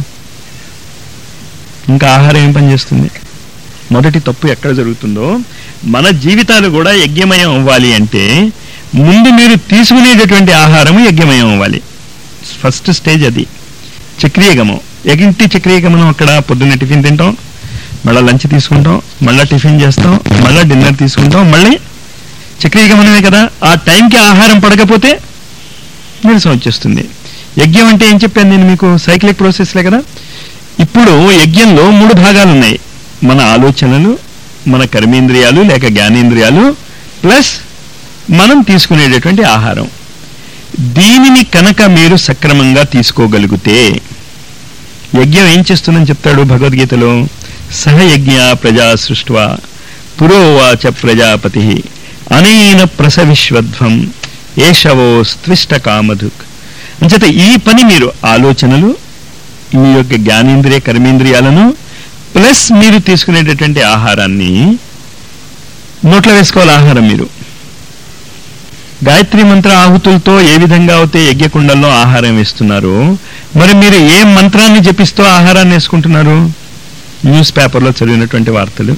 ఇంకా ఆహారం ఏం పని చేస్తుంది మొదటి తప్పు ఎక్కడ జరుగుతుందో మన జీవితాలు కూడా యజ్ఞమయం అవ్వాలి అంటే ముందు మీరు తీసుకునేటటువంటి ఆహారము యజ్ఞమయం అవ్వాలి ఫస్ట్ స్టేజ్ అది చక్రీయగమం ఎగింటి చక్రీయగమనం అక్కడ పొద్దున్న టిఫిన్ తింటాం మళ్ళీ లంచ్ తీసుకుంటాం మళ్ళీ టిఫిన్ చేస్తాం మళ్ళీ డిన్నర్ తీసుకుంటాం మళ్ళీ చక్రీయ గమనమే కదా ఆ టైంకి ఆహారం పడకపోతే నీరసం వచ్చేస్తుంది యజ్ఞం అంటే ఏం చెప్పాను నేను మీకు సైక్లిక్ ప్రాసెస్లే కదా ఇప్పుడు యజ్ఞంలో మూడు భాగాలు ఉన్నాయి మన ఆలోచనలు మన కర్మేంద్రియాలు లేక జ్ఞానేంద్రియాలు ప్లస్ మనం తీసుకునేటటువంటి ఆహారం దీనిని కనుక మీరు సక్రమంగా తీసుకోగలిగితే యజ్ఞం ఏం చేస్తుందని చెప్తాడు భగవద్గీతలో సహయజ్ఞ ప్రజా సృష్ట్వా పురోవాచ ప్రజాపతి అనేన ప్రసవిశ్వధ్వం ఏషవోస్త్విష్ట కామధుక్ అంచేత ఈ పని మీరు ఆలోచనలు మీ యొక్క జ్ఞానేంద్రియ కర్మేంద్రియాలను ప్లస్ మీరు తీసుకునేటటువంటి ఆహారాన్ని నోట్లో వేసుకోవాలి ఆహారం మీరు గాయత్రి మంత్ర ఆహుతులతో ఏ విధంగా అయితే యజ్ఞకుండంలో ఆహారం వేస్తున్నారో మరి మీరు ఏ మంత్రాన్ని జపిస్తూ ఆహారాన్ని వేసుకుంటున్నారు న్యూస్ పేపర్లో చదివినటువంటి వార్తలు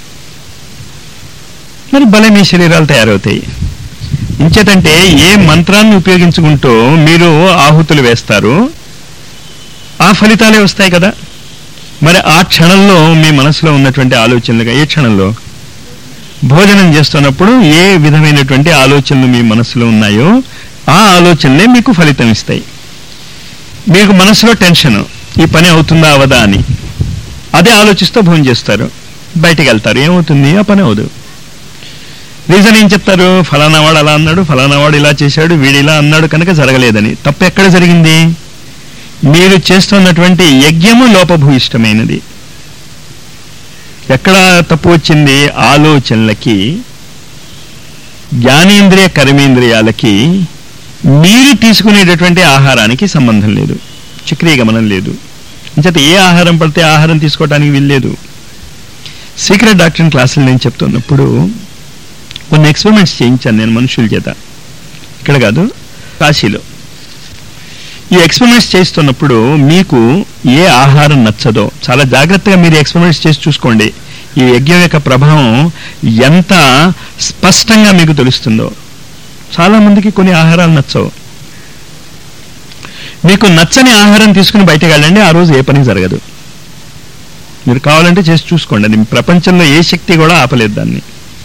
మరి భలే మీ శరీరాలు తయారవుతాయి ఇంచేతంటే ఏ మంత్రాన్ని ఉపయోగించుకుంటూ మీరు ఆహుతులు వేస్తారు ఆ ఫలితాలే వస్తాయి కదా మరి ఆ క్షణంలో మీ మనసులో ఉన్నటువంటి ఆలోచనలుగా ఏ క్షణంలో భోజనం చేస్తున్నప్పుడు ఏ విధమైనటువంటి ఆలోచనలు మీ మనసులో ఉన్నాయో ఆ ఆలోచనలే మీకు ఫలితం ఇస్తాయి మీకు మనసులో టెన్షన్ ఈ పని అవుతుందా అవదా అని అదే ఆలోచిస్తూ భోజనం చేస్తారు బయటికి వెళ్తారు ఏమవుతుంది ఆ పని అవదు రీజన్ ఏం చెప్తారు ఫలానా వాడు అలా అన్నాడు ఫలానా వాడు ఇలా చేశాడు వీడు ఇలా అన్నాడు కనుక జరగలేదని తప్పు ఎక్కడ జరిగింది మీరు చేస్తున్నటువంటి యజ్ఞము లోపభూయిష్టమైనది ఎక్కడ తప్పు వచ్చింది ఆలోచనలకి జ్ఞానేంద్రియ కర్మేంద్రియాలకి మీరు తీసుకునేటటువంటి ఆహారానికి సంబంధం లేదు చక్రీయ గమనం లేదు అంచేత ఏ ఆహారం పడితే ఆహారం తీసుకోవడానికి వీల్లేదు సీక్రెట్ డాక్టర్ క్లాసులు నేను చెప్తున్నప్పుడు కొన్ని ఎక్స్పెరిమెంట్స్ చేయించాను నేను మనుషుల చేత ఇక్కడ కాదు కాశీలో ఈ ఎక్స్పెరిమెంట్స్ చేస్తున్నప్పుడు మీకు ఏ ఆహారం నచ్చదో చాలా జాగ్రత్తగా మీరు ఎక్స్పెరిమెంట్స్ చేసి చూసుకోండి ఈ యజ్ఞం యొక్క ప్రభావం ఎంత స్పష్టంగా మీకు తెలుస్తుందో చాలా మందికి కొన్ని ఆహారాలు నచ్చవు మీకు నచ్చని ఆహారం తీసుకుని బయటకు వెళ్ళండి ఆ రోజు ఏ పని జరగదు మీరు కావాలంటే చేసి చూసుకోండి అది ప్రపంచంలో ఏ శక్తి కూడా ఆపలేదు దాన్ని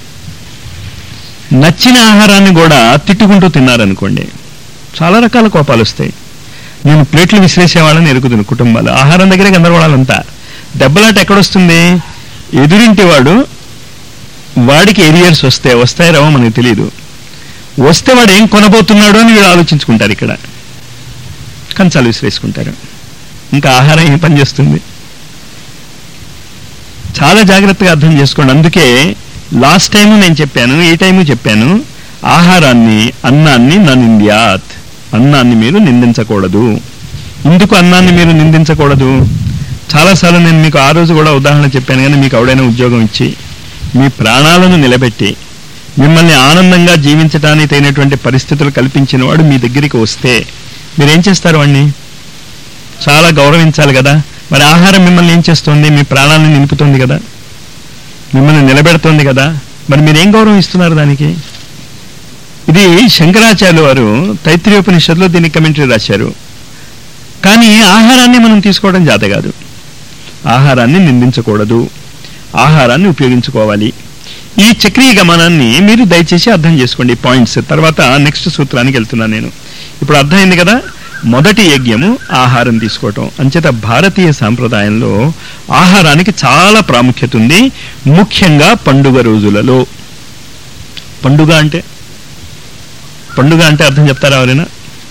నచ్చిన ఆహారాన్ని కూడా తిట్టుకుంటూ తిన్నారనుకోండి చాలా రకాల కోపాలు వస్తాయి నేను ప్లేట్లు విసిరేసేవాళ్ళని ఎరుగుతుంది కుటుంబాలు ఆహారం దగ్గరే గందరగోళాలంతా దెబ్బలాట ఎక్కడొస్తుంది ఎదురింటి వాడు వాడికి ఎరియర్స్ వస్తే వస్తాయి రావో మనకు తెలియదు వస్తే వాడు ఏం కొనబోతున్నాడు అని వీళ్ళు ఆలోచించుకుంటారు ఇక్కడ కంచాలు విసిరేసుకుంటారు ఇంకా ఆహారం ఏం పని చేస్తుంది చాలా జాగ్రత్తగా అర్థం చేసుకోండి అందుకే లాస్ట్ టైం నేను చెప్పాను ఈ టైము చెప్పాను ఆహారాన్ని అన్నాన్ని నింద్యాత్ అన్నాన్ని మీరు నిందించకూడదు ఎందుకు అన్నాన్ని మీరు నిందించకూడదు చాలాసార్లు నేను మీకు ఆ రోజు కూడా ఉదాహరణ చెప్పాను కానీ మీకు ఎవడైనా ఉద్యోగం ఇచ్చి మీ ప్రాణాలను నిలబెట్టి మిమ్మల్ని ఆనందంగా జీవించడానికి తగినటువంటి పరిస్థితులు కల్పించిన వాడు మీ దగ్గరికి వస్తే మీరేం చేస్తారు వాడిని చాలా గౌరవించాలి కదా మరి ఆహారం మిమ్మల్ని ఏం చేస్తుంది మీ ప్రాణాలను నిలుపుతుంది కదా మిమ్మల్ని నిలబెడుతోంది కదా మరి మీరేం గౌరవం ఇస్తున్నారు దానికి ఇది శంకరాచార్యులు వారు తైత్రీయోపనిషత్తులో దీన్ని కమెంటరీ రాశారు కానీ ఆహారాన్ని మనం తీసుకోవడం జాత కాదు ఆహారాన్ని నిందించకూడదు ఆహారాన్ని ఉపయోగించుకోవాలి ఈ చక్రీయ గమనాన్ని మీరు దయచేసి అర్థం చేసుకోండి పాయింట్స్ తర్వాత నెక్స్ట్ సూత్రానికి వెళ్తున్నాను నేను ఇప్పుడు అర్థమైంది కదా మొదటి యజ్ఞము ఆహారం తీసుకోవటం అంచేత భారతీయ సాంప్రదాయంలో ఆహారానికి చాలా ప్రాముఖ్యత ఉంది ముఖ్యంగా పండుగ రోజులలో పండుగ అంటే పండుగ అంటే అర్థం చెప్తారా ఎవరైనా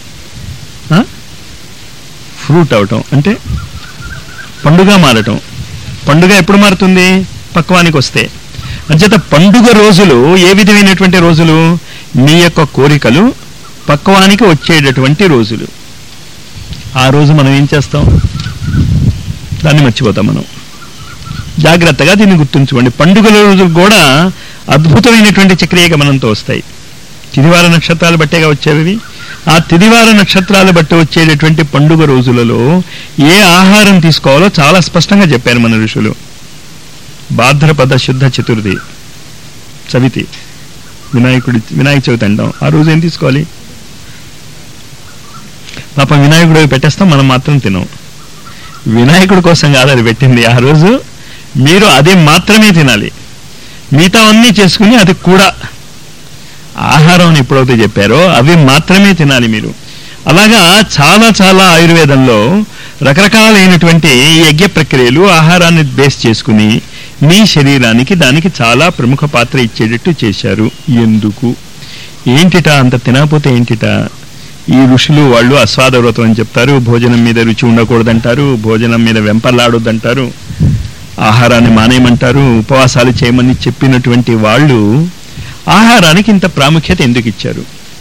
ఫ్రూట్ అవటం అంటే పండుగ మారటం పండుగ ఎప్పుడు మారుతుంది పక్వానికి వస్తే అంచేత పండుగ రోజులు ఏ విధమైనటువంటి రోజులు మీ యొక్క కోరికలు పక్వానికి వచ్చేటటువంటి రోజులు ఆ రోజు మనం ఏం చేస్తాం దాన్ని మర్చిపోతాం మనం జాగ్రత్తగా దీన్ని గుర్తుంచుకోండి పండుగల రోజులు కూడా అద్భుతమైనటువంటి చక్రీయ గమనంతో వస్తాయి తిదివార నక్షత్రాలు బట్టేగా వచ్చేవి ఆ తిదివార నక్షత్రాలు బట్టి వచ్చేటటువంటి పండుగ రోజులలో ఏ ఆహారం తీసుకోవాలో చాలా స్పష్టంగా చెప్పారు మన ఋషులు భాద్రపద శుద్ధ చతుర్థి చవితి వినాయకుడి వినాయక చవితి అంటాం ఆ రోజు ఏం తీసుకోవాలి పాపం వినాయకుడు పెట్టేస్తాం మనం మాత్రం తినం వినాయకుడి కోసం కాదు అది పెట్టింది ఆ రోజు మీరు అది మాత్రమే తినాలి మిగతా అన్నీ చేసుకుని అది కూడా ఆహారం అని ఎప్పుడైతే చెప్పారో అవి మాత్రమే తినాలి మీరు అలాగా చాలా చాలా ఆయుర్వేదంలో రకరకాలైనటువంటి ఈ యజ్ఞ ప్రక్రియలు ఆహారాన్ని బేస్ చేసుకుని మీ శరీరానికి దానికి చాలా ప్రముఖ పాత్ర ఇచ్చేటట్టు చేశారు ఎందుకు ఏంటిట అంత తినకపోతే ఏంటిట ఈ ఋషులు వాళ్ళు అస్వాద వ్రతం అని చెప్తారు భోజనం మీద రుచి ఉండకూడదంటారు భోజనం మీద వెంపర్లాడొద్దంటారు ఆహారాన్ని మానేయమంటారు ఉపవాసాలు చేయమని చెప్పినటువంటి వాళ్ళు ఆహారానికి ఇంత ప్రాముఖ్యత ఎందుకు ఇచ్చారు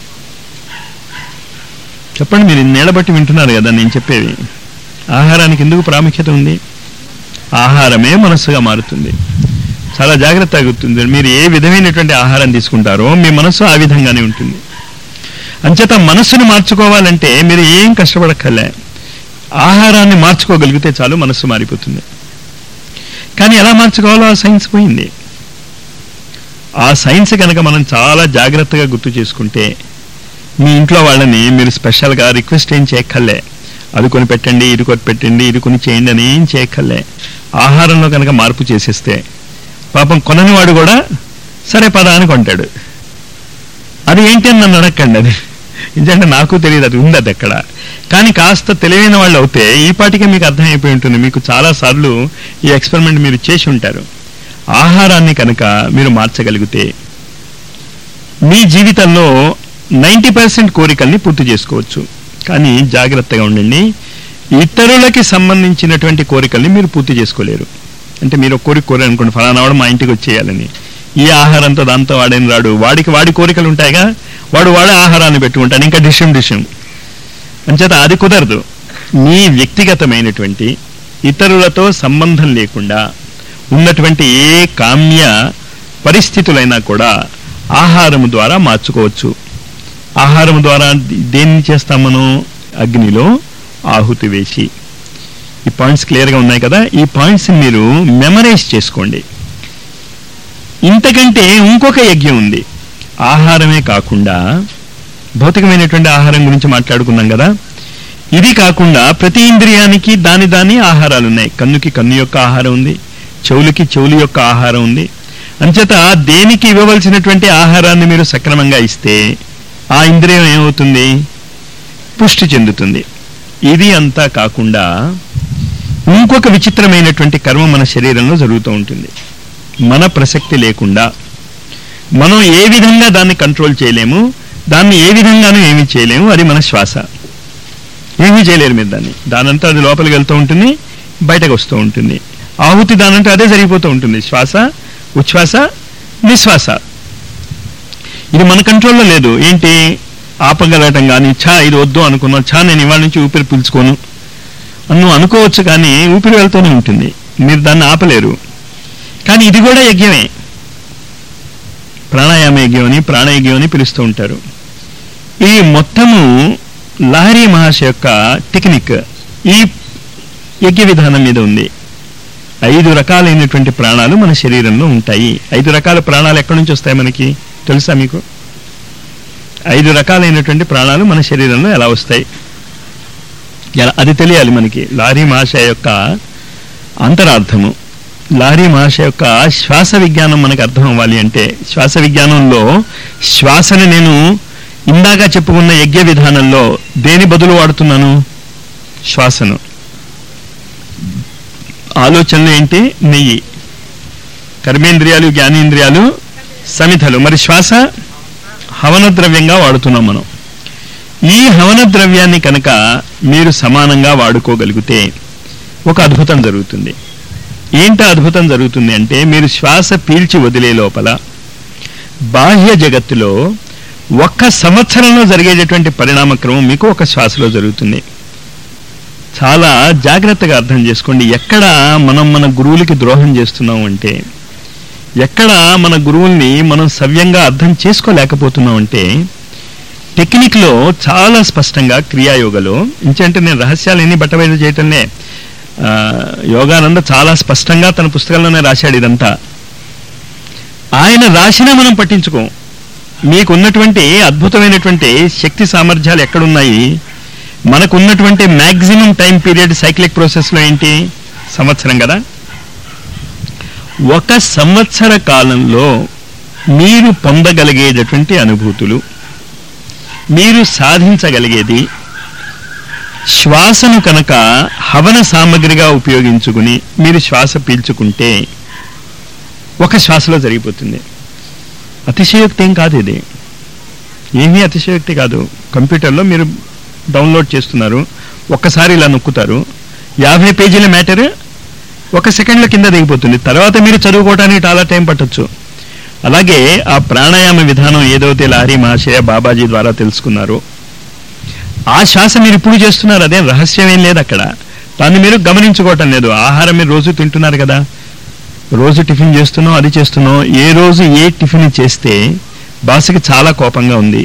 చెప్పండి మీరు ఇన్నేళ్ల బట్టి వింటున్నారు కదా నేను చెప్పేది ఆహారానికి ఎందుకు ప్రాముఖ్యత ఉంది ఆహారమే మనస్సుగా మారుతుంది చాలా జాగ్రత్తగా గుర్తుంది మీరు ఏ విధమైనటువంటి ఆహారం తీసుకుంటారో మీ మనస్సు ఆ విధంగానే ఉంటుంది అంచేత మనస్సును మార్చుకోవాలంటే మీరు ఏం కష్టపడక్కర్లే ఆహారాన్ని మార్చుకోగలిగితే చాలు మనస్సు మారిపోతుంది కానీ ఎలా మార్చుకోవాలో ఆ సైన్స్ పోయింది ఆ సైన్స్ కనుక మనం చాలా జాగ్రత్తగా గుర్తు చేసుకుంటే మీ ఇంట్లో వాళ్ళని మీరు స్పెషల్గా రిక్వెస్ట్ ఏం చేయక్కర్లే అది కొని పెట్టండి ఇది కొని పెట్టండి ఇది కొని చేయండి అని ఏం చేయక్కర్లే ఆహారంలో కనుక మార్పు చేసేస్తే పాపం కొనని వాడు కూడా సరే పద అని కొంటాడు అది ఏంటి అని నన్ను అడగండి అది ఎందుకంటే నాకు తెలియదు అది ఉంది అది ఎక్కడ కానీ కాస్త తెలివైన వాళ్ళు అవుతే ఈ పాటికే మీకు అర్థమైపోయి ఉంటుంది మీకు చాలా సార్లు ఈ ఎక్స్పెరిమెంట్ మీరు చేసి ఉంటారు ఆహారాన్ని కనుక మీరు మార్చగలిగితే మీ జీవితంలో నైంటీ పర్సెంట్ కోరికల్ని పూర్తి చేసుకోవచ్చు కానీ జాగ్రత్తగా ఉండండి ఇతరులకి సంబంధించినటువంటి కోరికల్ని మీరు పూర్తి చేసుకోలేరు అంటే మీరు ఒక కోరిక కోరారు అనుకోండి ఫలానా వాడు మా ఇంటికి వచ్చేయాలని ఈ ఆహారంతో దాంతో వాడేం రాడు వాడికి వాడి కోరికలు ఉంటాయిగా వాడు వాడే ఆహారాన్ని పెట్టుకుంటాడు ఇంకా డిషం డిషం అంచేత అది కుదరదు మీ వ్యక్తిగతమైనటువంటి ఇతరులతో సంబంధం లేకుండా ఉన్నటువంటి ఏ కామ్య పరిస్థితులైనా కూడా ఆహారం ద్వారా మార్చుకోవచ్చు ఆహారం ద్వారా దేన్ని చేస్తాం మనం అగ్నిలో ఆహుతి వేసి ఈ పాయింట్స్ క్లియర్గా ఉన్నాయి కదా ఈ పాయింట్స్ మీరు మెమరైజ్ చేసుకోండి ఇంతకంటే ఇంకొక యజ్ఞం ఉంది ఆహారమే కాకుండా భౌతికమైనటువంటి ఆహారం గురించి మాట్లాడుకున్నాం కదా ఇది కాకుండా ప్రతి ఇంద్రియానికి దాని దాని ఆహారాలు ఉన్నాయి కన్నుకి కన్ను యొక్క ఆహారం ఉంది చెవులకి చెవులు యొక్క ఆహారం ఉంది అంచేత దేనికి ఇవ్వవలసినటువంటి ఆహారాన్ని మీరు సక్రమంగా ఇస్తే ఆ ఇంద్రియం ఏమవుతుంది పుష్టి చెందుతుంది ఇది అంతా కాకుండా ఇంకొక విచిత్రమైనటువంటి కర్మ మన శరీరంలో జరుగుతూ ఉంటుంది మన ప్రసక్తి లేకుండా మనం ఏ విధంగా దాన్ని కంట్రోల్ చేయలేము దాన్ని ఏ విధంగానూ ఏమీ చేయలేము అది మన శ్వాస ఏమీ చేయలేరు మీరు దాన్ని దానంతా అది లోపలికి వెళ్తూ ఉంటుంది బయటకు వస్తూ ఉంటుంది ఆహుతి దానంటే అదే జరిగిపోతూ ఉంటుంది శ్వాస ఉచ్ఛ్వాస నిశ్వాస ఇది మన కంట్రోల్లో లేదు ఏంటి ఆపగలగటం కానీ ఛా ఇది వద్దు అనుకున్నా ఛా నేను ఇవాళ నుంచి ఊపిరి పీల్చుకోను నువ్వు అనుకోవచ్చు కానీ ఊపిరి వెళ్తూనే ఉంటుంది మీరు దాన్ని ఆపలేరు కానీ ఇది కూడా యజ్ఞమే ప్రాణాయామ యజ్ఞం అని ప్రాణయజ్ఞం అని పిలుస్తూ ఉంటారు ఈ మొత్తము లహరి మహర్షి యొక్క టెక్నిక్ ఈ యజ్ఞ విధానం మీద ఉంది ఐదు రకాలైనటువంటి ప్రాణాలు మన శరీరంలో ఉంటాయి ఐదు రకాల ప్రాణాలు ఎక్కడి నుంచి వస్తాయి మనకి తెలుసా మీకు ఐదు రకాలైనటువంటి ప్రాణాలు మన శరీరంలో ఎలా వస్తాయి ఎలా అది తెలియాలి మనకి లారీ మహాశయ యొక్క అంతరార్థము లారీ మహాశయ యొక్క శ్వాస విజ్ఞానం మనకు అర్థం అవ్వాలి అంటే శ్వాస విజ్ఞానంలో శ్వాసని నేను ఇందాక చెప్పుకున్న యజ్ఞ విధానంలో దేని బదులు వాడుతున్నాను శ్వాసను ఆలోచనలు ఏంటి నెయ్యి కర్మేంద్రియాలు జ్ఞానేంద్రియాలు సమిధలు మరి శ్వాస హవన ద్రవ్యంగా వాడుతున్నాం మనం ఈ హవన ద్రవ్యాన్ని కనుక మీరు సమానంగా వాడుకోగలిగితే ఒక అద్భుతం జరుగుతుంది ఏంట అద్భుతం జరుగుతుంది అంటే మీరు శ్వాస పీల్చి వదిలే లోపల బాహ్య జగత్తులో ఒక్క సంవత్సరంలో జరిగేటటువంటి పరిణామక్రమం మీకు ఒక శ్వాసలో జరుగుతుంది చాలా జాగ్రత్తగా అర్థం చేసుకోండి ఎక్కడ మనం మన గురువులకి ద్రోహం చేస్తున్నాం అంటే ఎక్కడ మన గురువుల్ని మనం సవ్యంగా అర్థం చేసుకోలేకపోతున్నాం అంటే టెక్నిక్లో చాలా స్పష్టంగా క్రియాయోగలో ఇంకంటే నేను రహస్యాలు ఎన్ని బట్టబయలు చేయటంలే ఆ, యోగానంద చాలా స్పష్టంగా తన పుస్తకంలోనే రాశాడు ఇదంతా ఆయన రాసినా మనం పట్టించుకోం మీకున్నటువంటి అద్భుతమైనటువంటి శక్తి సామర్థ్యాలు ఎక్కడున్నాయి మనకున్నటువంటి మ్యాక్సిమం టైం పీరియడ్ సైక్లిక్ ప్రాసెస్లో ఏంటి సంవత్సరం కదా ఒక సంవత్సర కాలంలో మీరు పొందగలిగేటటువంటి అనుభూతులు మీరు సాధించగలిగేది శ్వాసను కనుక హవన సామగ్రిగా ఉపయోగించుకుని మీరు శ్వాస పీల్చుకుంటే ఒక శ్వాసలో జరిగిపోతుంది అతిశయోక్తి ఏం కాదు ఇది ఏమీ అతిశయోక్తి కాదు కంప్యూటర్లో మీరు డౌన్లోడ్ చేస్తున్నారు ఒక్కసారి ఇలా నొక్కుతారు యాభై పేజీల మ్యాటర్ ఒక సెకండ్ల కింద దిగిపోతుంది తర్వాత మీరు చదువుకోవడానికి చాలా టైం పట్టొచ్చు అలాగే ఆ ప్రాణాయామ విధానం ఏదైతే లారీ మహాశయ బాబాజీ ద్వారా తెలుసుకున్నారో ఆ శ్వాస మీరు ఇప్పుడు చేస్తున్నారు అదేం రహస్యం ఏం లేదు అక్కడ దాన్ని మీరు గమనించుకోవటం లేదు ఆహారం మీరు రోజు తింటున్నారు కదా రోజు టిఫిన్ చేస్తున్నాం అది చేస్తున్నాం ఏ రోజు ఏ టిఫిన్ చేస్తే బాస్కి చాలా కోపంగా ఉంది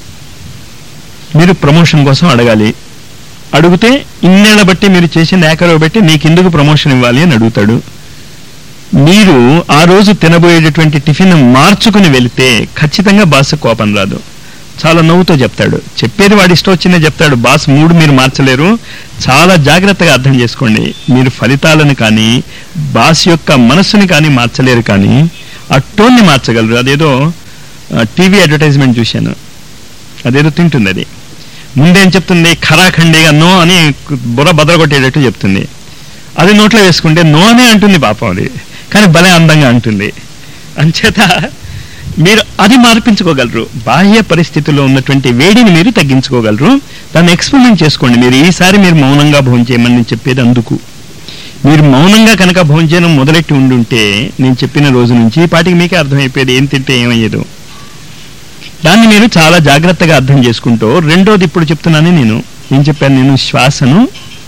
మీరు ప్రమోషన్ కోసం అడగాలి అడిగితే ఇన్నేళ్ల బట్టి మీరు చేసిన ఏకరవ బట్టి నీకెందుకు ప్రమోషన్ ఇవ్వాలి అని అడుగుతాడు మీరు ఆ రోజు తినబోయేటటువంటి టిఫిన్ మార్చుకుని వెళితే ఖచ్చితంగా బాస్ కోపం రాదు చాలా నవ్వుతో చెప్తాడు చెప్పేది వాడి ఇష్టం వచ్చిందే చెప్తాడు బాస్ మూడు మీరు మార్చలేరు చాలా జాగ్రత్తగా అర్థం చేసుకోండి మీరు ఫలితాలను కానీ బాస్ యొక్క మనస్సుని కానీ మార్చలేరు కానీ ఆ టోన్ని మార్చగలరు అదేదో టీవీ అడ్వర్టైజ్మెంట్ చూశాను అదేదో తింటుంది అది ముందేం చెప్తుంది ఖరాఖండిగా నో అని బుర్ర బదలగొట్టేటట్టు చెప్తుంది అది నోట్లో వేసుకుంటే నో అనే అంటుంది పాపం అది కానీ భలే అందంగా అంటుంది అంచేత మీరు అది మార్పించుకోగలరు బాహ్య పరిస్థితుల్లో ఉన్నటువంటి వేడిని మీరు తగ్గించుకోగలరు దాన్ని ఎక్స్పెరిమెంట్ చేసుకోండి మీరు ఈసారి మీరు మౌనంగా భోజనం చేయమని నేను చెప్పేది అందుకు మీరు మౌనంగా కనుక భోజనం చేయడం మొదలెట్టి ఉండుంటే నేను చెప్పిన రోజు నుంచి ఈ పాటికి మీకే అర్థమైపోయేది ఏం తింటే ఏమయ్యేదో దాన్ని మీరు చాలా జాగ్రత్తగా అర్థం చేసుకుంటూ రెండోది ఇప్పుడు చెప్తున్నాను నేను ఏం చెప్పాను నేను శ్వాసను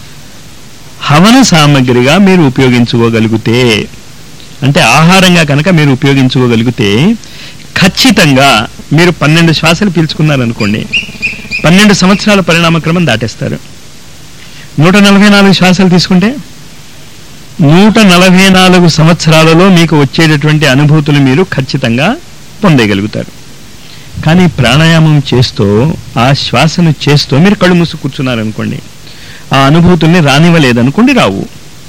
హవన సామగ్రిగా మీరు ఉపయోగించుకోగలిగితే అంటే ఆహారంగా కనుక మీరు ఉపయోగించుకోగలిగితే ఖచ్చితంగా మీరు పన్నెండు శ్వాసలు పీల్చుకున్నారనుకోండి పన్నెండు సంవత్సరాల పరిణామక్రమం దాటేస్తారు నూట నలభై నాలుగు శ్వాసలు తీసుకుంటే నూట నలభై నాలుగు సంవత్సరాలలో మీకు వచ్చేటటువంటి అనుభూతులు మీరు ఖచ్చితంగా పొందగలుగుతారు కానీ ప్రాణాయామం చేస్తూ ఆ శ్వాసను చేస్తూ మీరు కళ్ళు మూసి కూర్చున్నారనుకోండి ఆ అనుభూతుల్ని రానివ్వలేదనుకోండి రావు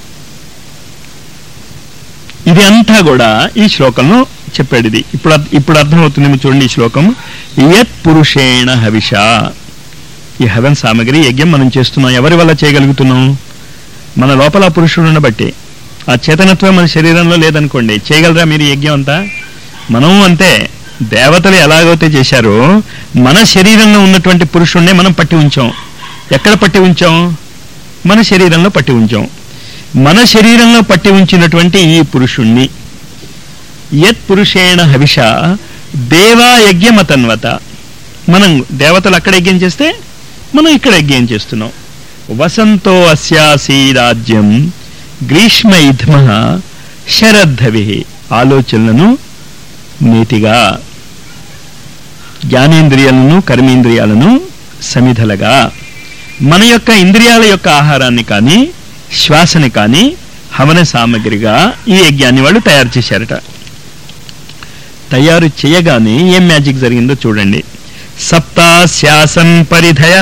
ఇది అంతా కూడా ఈ శ్లోకంలో చెప్పాడు ఇది ఇప్పుడు అర్థ- ఇప్పుడు అర్థమవుతుందేమో చూడండి ఈ శ్లోకం యత్ పురుషేణ హవిష ఈ హవన్ సామగ్రి యజ్ఞం మనం చేస్తున్నాం ఎవరి వల్ల చేయగలుగుతున్నాం మన లోపల ఆ పురుషుడు ఉండబట్టి ఆ చేతనత్వం మన శరీరంలో లేదనుకోండి చేయగలరా మీరు ఈ యజ్ఞం అంతా మనం అంతే దేవతలు ఎలాగైతే చేశారో మన శరీరంలో ఉన్నటువంటి పురుషుణ్ణే మనం పట్టి ఉంచాం ఎక్కడ పట్టి ఉంచాం మన శరీరంలో పట్టి ఉంచాం మన శరీరంలో పట్టి ఉంచినటువంటి ఈ పురుషుణ్ణి యత్ పురుషేణ హవిష దేవా యజ్ఞమతన్వత మనం దేవతలు అక్కడ యజ్ఞం చేస్తే మనం ఇక్కడ యజ్ఞం చేస్తున్నాం వసంతో అస్యాసీరాజ్యం గ్రీష్మ ఇధ్మ శరద్ధవి ఆలోచనలను నీతిగా జ్ఞానేంద్రియాలను కర్మేంద్రియాలను సమిధలగా మన యొక్క ఇంద్రియాల యొక్క ఆహారాన్ని కానీ శ్వాసని కానీ హవన సామగ్రిగా ఈ యజ్ఞాన్ని వాళ్ళు తయారు చేశారట తయారు చేయగానే ఏం మ్యాజిక్ జరిగిందో చూడండి సప్తాశ్యాసన్ పరిధయ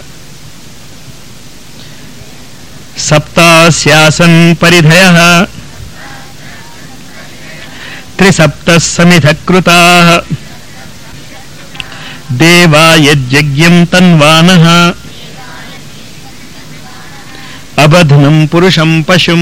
సప్తాశ్యాసన్ పరిధయ త్రిసప్త సమిధ కృతా దేవా యజ్ఞం తన్వాన అబధ్నం పురుషం పశుం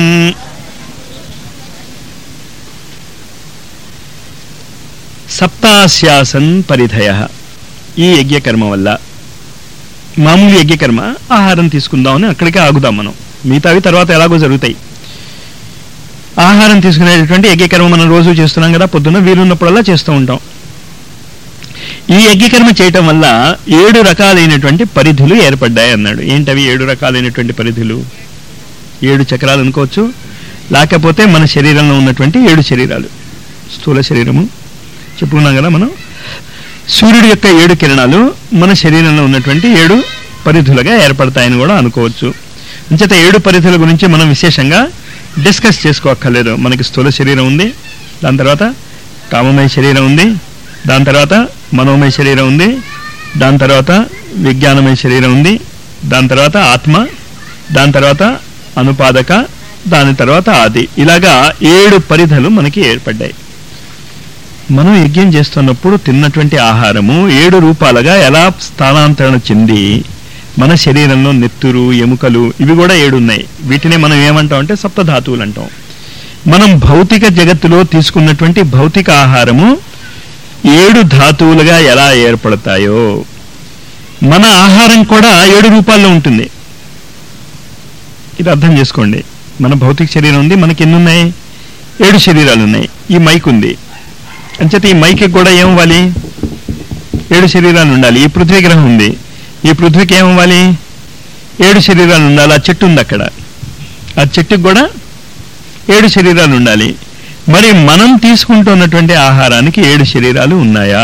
సప్తాశ్యాసన్ పరిధయ ఈ యజ్ఞకర్మ వల్ల మామూలు యజ్ఞకర్మ ఆహారం తీసుకుందామని అక్కడికే ఆగుదాం మనం మిగతావి తర్వాత ఎలాగో జరుగుతాయి ఆహారం తీసుకునేటటువంటి యజ్ఞకర్మ మనం రోజు చేస్తున్నాం కదా పొద్దున్న వీలున్నప్పుడల్లా చేస్తూ ఉంటాం ఈ యజ్ఞకర్మ చేయటం వల్ల ఏడు రకాలైనటువంటి పరిధులు ఏర్పడ్డాయి అన్నాడు ఏంటవి ఏడు రకాలైనటువంటి పరిధులు ఏడు చక్రాలు అనుకోవచ్చు లేకపోతే మన శరీరంలో ఉన్నటువంటి ఏడు శరీరాలు స్థూల శరీరము చెప్పుకున్నాం కదా మనం సూర్యుడి యొక్క ఏడు కిరణాలు మన శరీరంలో ఉన్నటువంటి ఏడు పరిధులుగా ఏర్పడతాయని కూడా అనుకోవచ్చు అంచేత ఏడు పరిధుల గురించి మనం విశేషంగా డిస్కస్ చేసుకోక్కర్లేదు మనకి స్థూల శరీరం ఉంది దాని తర్వాత కామమయ శరీరం ఉంది దాని తర్వాత మనోమయ శరీరం ఉంది దాని తర్వాత విజ్ఞానమయ శరీరం ఉంది దాని తర్వాత ఆత్మ దాని తర్వాత అనుపాదక దాని తర్వాత ఆది ఇలాగా ఏడు పరిధలు మనకి ఏర్పడ్డాయి మనం యజ్ఞం చేస్తున్నప్పుడు తిన్నటువంటి ఆహారము ఏడు రూపాలుగా ఎలా స్థానాంతరణ చెంది మన శరీరంలో నెత్తురు ఎముకలు ఇవి కూడా ఏడు ఉన్నాయి వీటిని మనం ఏమంటాం అంటే సప్తధాతువులు అంటాం మనం భౌతిక జగత్తులో తీసుకున్నటువంటి భౌతిక ఆహారము ఏడు ధాతువులుగా ఎలా ఏర్పడతాయో మన ఆహారం కూడా ఏడు రూపాల్లో ఉంటుంది ఇది అర్థం చేసుకోండి మన భౌతిక శరీరం ఉంది మనకి ఎన్ని ఉన్నాయి ఏడు శరీరాలు ఉన్నాయి ఈ మైక్ ఉంది అంచేత ఈ మైక్కి కూడా ఏమవ్వాలి ఏడు శరీరాలు ఉండాలి ఈ పృథ్వీ గ్రహం ఉంది ఈ పృథ్వీకి ఏమవ్వాలి ఏడు శరీరాలు ఉండాలి ఆ చెట్టు ఉంది అక్కడ ఆ చెట్టుకి కూడా ఏడు శరీరాలు ఉండాలి మరి మనం తీసుకుంటున్నటువంటి ఆహారానికి ఏడు శరీరాలు ఉన్నాయా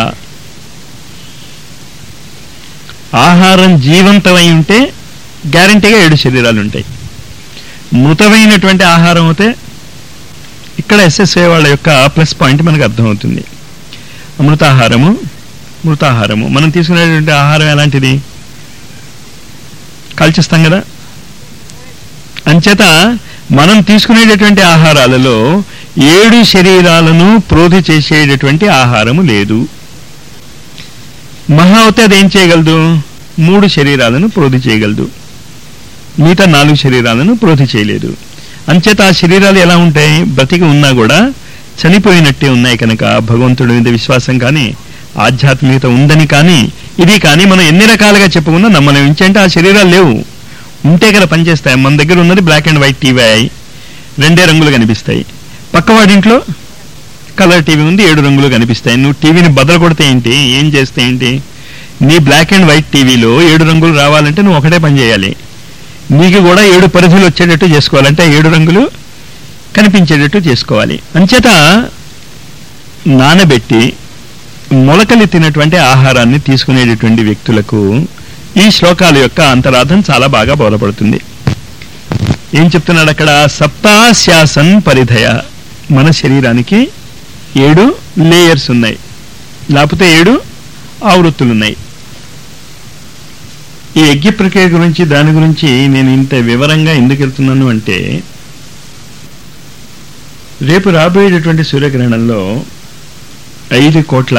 ఆహారం జీవంతమై ఉంటే గ్యారంటీగా ఏడు శరీరాలు ఉంటాయి మృతమైనటువంటి ఆహారం అయితే ఇక్కడ ఎస్ఎస్ఏ వాళ్ళ యొక్క ప్లస్ పాయింట్ మనకు అర్థమవుతుంది అమృతాహారము మృతాహారము మనం తీసుకునేటువంటి ఆహారం ఎలాంటిది కాల్చేస్తాం కదా అంచేత మనం తీసుకునేటటువంటి ఆహారాలలో ఏడు శరీరాలను ప్రోధి చేసేటటువంటి ఆహారము లేదు మహా అవుతే అది ఏం చేయగలదు మూడు శరీరాలను ప్రోధి చేయగలదు మిగతా నాలుగు శరీరాలను ప్రోధి చేయలేదు అంచేత ఆ శరీరాలు ఎలా ఉంటాయి బ్రతికి ఉన్నా కూడా చనిపోయినట్టే ఉన్నాయి కనుక భగవంతుడి మీద విశ్వాసం కానీ ఆధ్యాత్మికత ఉందని కానీ ఇది కానీ మనం ఎన్ని రకాలుగా చెప్పుకున్నా నమ్మలేం అంటే ఆ శరీరాలు లేవు ఉంటే కదా పనిచేస్తాయి మన దగ్గర ఉన్నది బ్లాక్ అండ్ వైట్ టీవీ అయి రెండే రంగులు కనిపిస్తాయి పక్కవాడింట్లో కలర్ టీవీ ఉంది ఏడు రంగులు కనిపిస్తాయి నువ్వు టీవీని బదలు కొడితే ఏంటి ఏం చేస్తే ఏంటి నీ బ్లాక్ అండ్ వైట్ టీవీలో ఏడు రంగులు రావాలంటే నువ్వు ఒకటే పని చేయాలి నీకు కూడా ఏడు పరిధులు వచ్చేటట్టు చేసుకోవాలంటే ఏడు రంగులు కనిపించేటట్టు చేసుకోవాలి అంచేత నానబెట్టి మొలకలెత్తినటువంటి ఆహారాన్ని తీసుకునేటటువంటి వ్యక్తులకు ఈ శ్లోకాల యొక్క అంతరార్థం చాలా బాగా బోధపడుతుంది ఏం చెప్తున్నాడు అక్కడ సప్తాశ్యాసన్ పరిధయ మన శరీరానికి ఏడు లేయర్స్ ఉన్నాయి లేకపోతే ఏడు ఆవృత్తులు ఉన్నాయి ఈ యజ్ఞ ప్రక్రియ గురించి దాని గురించి నేను ఇంత వివరంగా ఎందుకు వెళ్తున్నాను అంటే రేపు రాబోయేటటువంటి సూర్యగ్రహణంలో ఐదు కోట్ల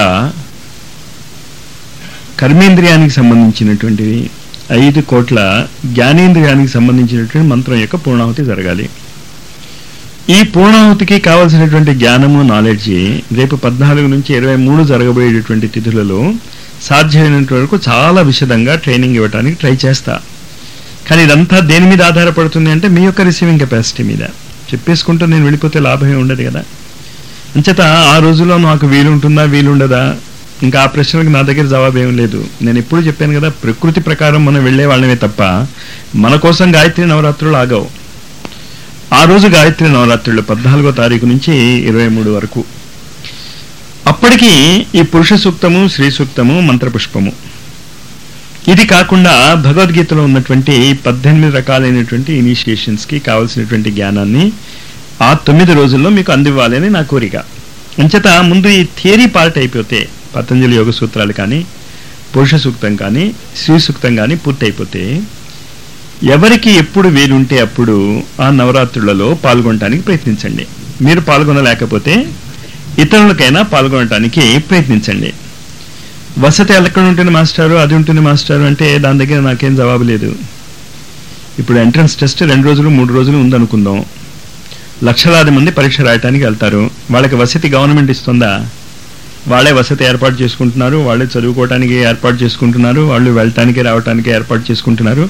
కర్మేంద్రియానికి సంబంధించినటువంటివి ఐదు కోట్ల జ్ఞానేంద్రియానికి సంబంధించినటువంటి మంత్రం యొక్క పూర్ణాహుతి జరగాలి ఈ పూర్ణాహుతికి కావలసినటువంటి జ్ఞానము నాలెడ్జి రేపు పద్నాలుగు నుంచి ఇరవై మూడు జరగబోయేటటువంటి తిథులలో సాధ్యమైనంత వరకు చాలా విశదంగా ట్రైనింగ్ ఇవ్వడానికి ట్రై చేస్తా కానీ ఇదంతా దేని మీద ఆధారపడుతుంది అంటే మీ యొక్క రిసీవింగ్ కెపాసిటీ మీద చెప్పేసుకుంటూ నేను వెళ్ళిపోతే లాభమే ఉండదు కదా అంచేత ఆ రోజుల్లో నాకు వీలుంటుందా వీలుండదా ఇంకా ఆ ప్రశ్నలకు నా దగ్గర జవాబు ఏం లేదు నేను ఎప్పుడు చెప్పాను కదా ప్రకృతి ప్రకారం మనం వెళ్ళే వాళ్ళమే తప్ప మన కోసం గాయత్రి నవరాత్రులు ఆగవు ఆ రోజు గాయత్రి నవరాత్రులు పద్నాలుగో తారీఖు నుంచి ఇరవై మూడు వరకు అప్పటికి ఈ పురుష సూక్తము శ్రీ సూక్తము మంత్రపుష్పము ఇది కాకుండా భగవద్గీతలో ఉన్నటువంటి పద్దెనిమిది రకాలైనటువంటి ఇనిషియేషన్స్కి కావలసినటువంటి జ్ఞానాన్ని ఆ తొమ్మిది రోజుల్లో మీకు అందివ్వాలని నా కోరిక అంచేత ముందు ఈ థియరీ పార్ట్ అయిపోతే పతంజలి యోగ సూత్రాలు కానీ పురుష సూక్తం కానీ శ్రీ సూక్తం కానీ పూర్తయిపోతే ఎవరికి ఎప్పుడు వీలుంటే అప్పుడు ఆ నవరాత్రులలో పాల్గొనడానికి ప్రయత్నించండి మీరు పాల్గొనలేకపోతే ఇతరులకైనా పాల్గొనడానికి ప్రయత్నించండి వసతి ఎక్కడ ఉంటుంది మాస్టారు అది ఉంటుంది మాస్టారు అంటే దాని దగ్గర నాకేం జవాబు లేదు ఇప్పుడు ఎంట్రన్స్ టెస్ట్ రెండు రోజులు మూడు రోజులు ఉందనుకుందాం లక్షలాది మంది పరీక్ష రాయటానికి వెళ్తారు వాళ్ళకి వసతి గవర్నమెంట్ ఇస్తుందా వాళ్ళే వసతి ఏర్పాటు చేసుకుంటున్నారు వాళ్ళే చదువుకోవటానికి ఏర్పాటు చేసుకుంటున్నారు వాళ్ళు వెళ్ళటానికి రావటానికి ఏర్పాటు చేసుకుంటున్నారు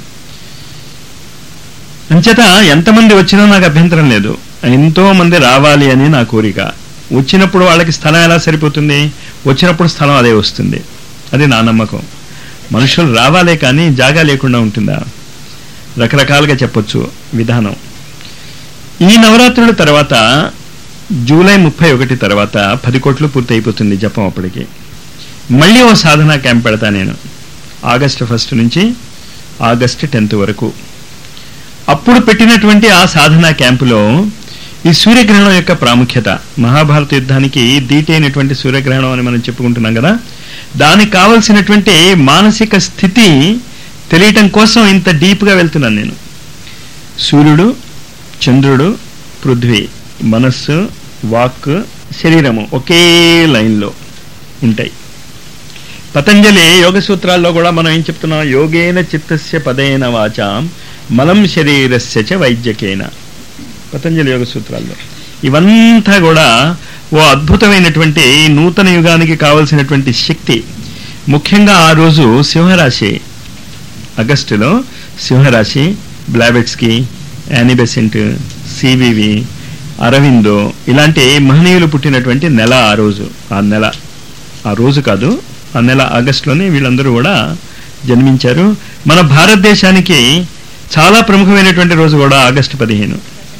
అంచేత ఎంతమంది వచ్చినా నాకు అభ్యంతరం లేదు ఎంతో మంది రావాలి అని నా కోరిక వచ్చినప్పుడు వాళ్ళకి స్థలం ఎలా సరిపోతుంది వచ్చినప్పుడు స్థలం అదే వస్తుంది అది నా నమ్మకం మనుషులు రావాలే కానీ జాగా లేకుండా ఉంటుందా రకరకాలుగా చెప్పొచ్చు విధానం ఈ నవరాత్రుల తర్వాత జూలై ముప్పై ఒకటి తర్వాత పది కోట్లు పూర్తి అయిపోతుంది జపం అప్పటికి మళ్ళీ ఓ సాధన క్యాంప్ పెడతా నేను ఆగస్టు ఫస్ట్ నుంచి ఆగస్టు టెన్త్ వరకు అప్పుడు పెట్టినటువంటి ఆ సాధనా క్యాంపులో ఈ సూర్యగ్రహణం యొక్క ప్రాముఖ్యత మహాభారత యుద్ధానికి దీటైనటువంటి సూర్యగ్రహణం అని మనం చెప్పుకుంటున్నాం కదా దానికి కావలసినటువంటి మానసిక స్థితి తెలియటం కోసం ఇంత డీప్గా వెళ్తున్నాను నేను సూర్యుడు చంద్రుడు పృథ్వీ మనస్సు వాక్ శరీరము ఒకే లైన్లో ఉంటాయి పతంజలి యోగ సూత్రాల్లో కూడా మనం ఏం చెప్తున్నాం యోగేన చిత్తస్య పదేన వాచాం మలం శరీరస్య చ వైద్యకేన పతంజలి యోగ సూత్రాల్లో ఇవంతా కూడా ఓ అద్భుతమైనటువంటి నూతన యుగానికి కావలసినటువంటి శక్తి ముఖ్యంగా ఆ రోజు సింహరాశి ఆగస్టులో సింహరాశి బ్లాబెట్స్కి యానిబెసెంట్ సివివి అరవిందో ఇలాంటి మహనీయులు పుట్టినటువంటి నెల ఆ రోజు ఆ నెల ఆ రోజు కాదు ఆ నెల ఆగస్టులోనే వీళ్ళందరూ కూడా జన్మించారు మన భారతదేశానికి చాలా ప్రముఖమైనటువంటి రోజు కూడా ఆగస్టు పదిహేను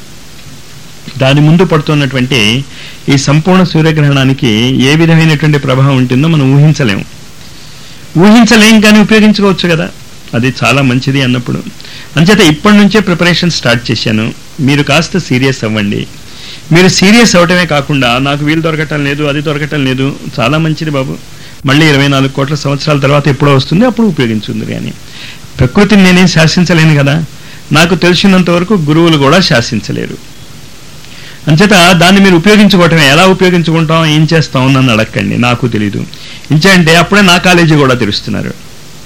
దాని ముందు పడుతున్నటువంటి ఈ సంపూర్ణ సూర్యగ్రహణానికి ఏ విధమైనటువంటి ప్రభావం ఉంటుందో మనం ఊహించలేము ఊహించలేం కానీ ఉపయోగించుకోవచ్చు కదా అది చాలా మంచిది అన్నప్పుడు అంచేత ఇప్పటి నుంచే ప్రిపరేషన్ స్టార్ట్ చేశాను మీరు కాస్త సీరియస్ అవ్వండి మీరు సీరియస్ అవటమే కాకుండా నాకు వీలు దొరకటం లేదు అది దొరకటం లేదు చాలా మంచిది బాబు మళ్ళీ ఇరవై నాలుగు కోట్ల సంవత్సరాల తర్వాత ఎప్పుడో వస్తుంది అప్పుడు ఉపయోగించుంది కానీ ప్రకృతిని నేనేం శాసించలేను కదా నాకు తెలిసినంత వరకు గురువులు కూడా శాసించలేరు అంచేత దాన్ని మీరు ఉపయోగించుకోవటమే ఎలా ఉపయోగించుకుంటాం ఏం చేస్తాం నన్ను అడగండి నాకు తెలీదు ఇంచే అంటే అప్పుడే నా కాలేజీ కూడా తెలుస్తున్నారు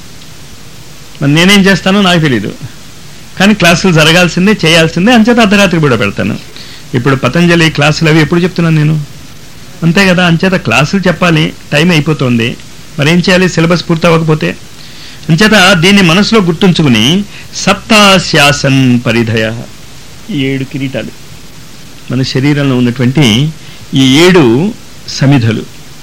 మరి నేనేం చేస్తానో నాకు తెలీదు కానీ క్లాసులు జరగాల్సిందే చేయాల్సిందే అంచేత అర్ధరాత్రి కూడా పెడతాను ఇప్పుడు పతంజలి క్లాసులు అవి ఎప్పుడు చెప్తున్నాను నేను అంతే కదా అంచేత క్లాసులు చెప్పాలి టైం అయిపోతుంది మరేం చేయాలి సిలబస్ పూర్తి అవ్వకపోతే అంచేత దీన్ని మనసులో గుర్తుంచుకుని సప్తాశ్యాసన్ పరిధయ ఈ ఏడు కిరీటాలు మన శరీరంలో ఉన్నటువంటి ఈ ఏడు సమిధలు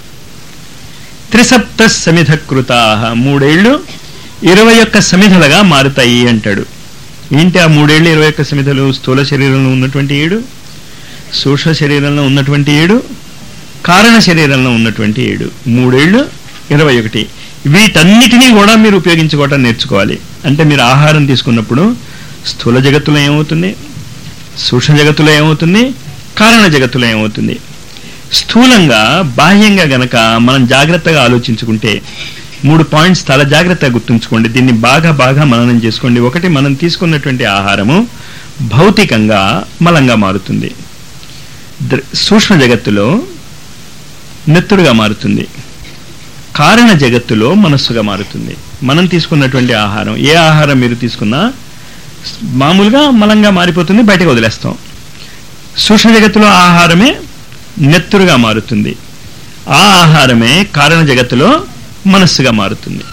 త్రిసప్త సమిధ కృతా మూడేళ్లు ఇరవై ఒక్క సమిధలుగా మారుతాయి అంటాడు ఏంటి ఆ మూడేళ్లు ఇరవై ఒక్క సమిధలు స్థూల శరీరంలో ఉన్నటువంటి ఏడు సూక్ష్మ శరీరంలో ఉన్నటువంటి ఏడు కారణ శరీరంలో ఉన్నటువంటి ఏడు మూడేళ్లు ఇరవై ఒకటి వీటన్నిటినీ కూడా మీరు ఉపయోగించుకోవటం నేర్చుకోవాలి అంటే మీరు ఆహారం తీసుకున్నప్పుడు స్థూల జగత్తులో ఏమవుతుంది సూక్ష్మ జగత్తులో ఏమవుతుంది కారణ జగత్తులో ఏమవుతుంది స్థూలంగా బాహ్యంగా గనక మనం జాగ్రత్తగా ఆలోచించుకుంటే మూడు పాయింట్స్ చాలా జాగ్రత్తగా గుర్తుంచుకోండి దీన్ని బాగా బాగా మననం చేసుకోండి ఒకటి మనం తీసుకున్నటువంటి ఆహారము భౌతికంగా మలంగా మారుతుంది ద్ర- సూక్ష్మ జగత్తులో నెత్తురుగా మారుతుంది కారణ జగత్తులో మనస్సుగా మారుతుంది మనం తీసుకున్నటువంటి ఆహారం ఏ ఆహారం మీరు తీసుకున్నా స్- మామూలుగా మలంగా మారిపోతుంది బయటకు వదిలేస్తాం సూక్ష్మ జగత్తులో ఆహారమే నెత్తురుగా మారుతుంది ఆ ఆహారమే కారణ జగత్తులో మనస్సుగా మారుతుంది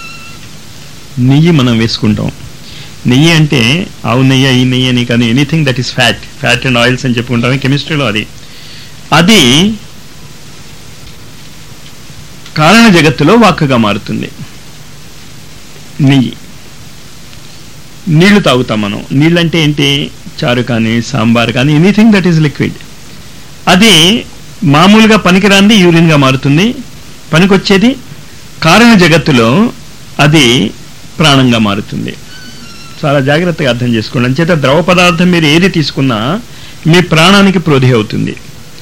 నెయ్యి మనం వేసుకుంటాం నెయ్యి అంటే ఆవు నెయ్యి ఈ నెయ్యి అని కానీ anything that is fat fat and oils అని చెప్పుకుంటాం కెమిస్ట్రీలో అది అది కారణ జగత్తులో వాక్కుగా మారుతుంది నెయ్యి నీళ్లు తాగుతాం మనం నీళ్ళంటే ఏంటి చారు కానీ సాంబార్ కానీ ఎనీథింగ్ దట్ ఈస్ లిక్విడ్ అది మామూలుగా పనికిరాంది యూరిన్గా మారుతుంది పనికొచ్చేది కారణ జగత్తులో అది ప్రాణంగా మారుతుంది చాలా జాగ్రత్తగా అర్థం చేసుకోండి అంచేత ద్రవ పదార్థం మీరు ఏది తీసుకున్నా మీ ప్రాణానికి ప్రోధి అవుతుంది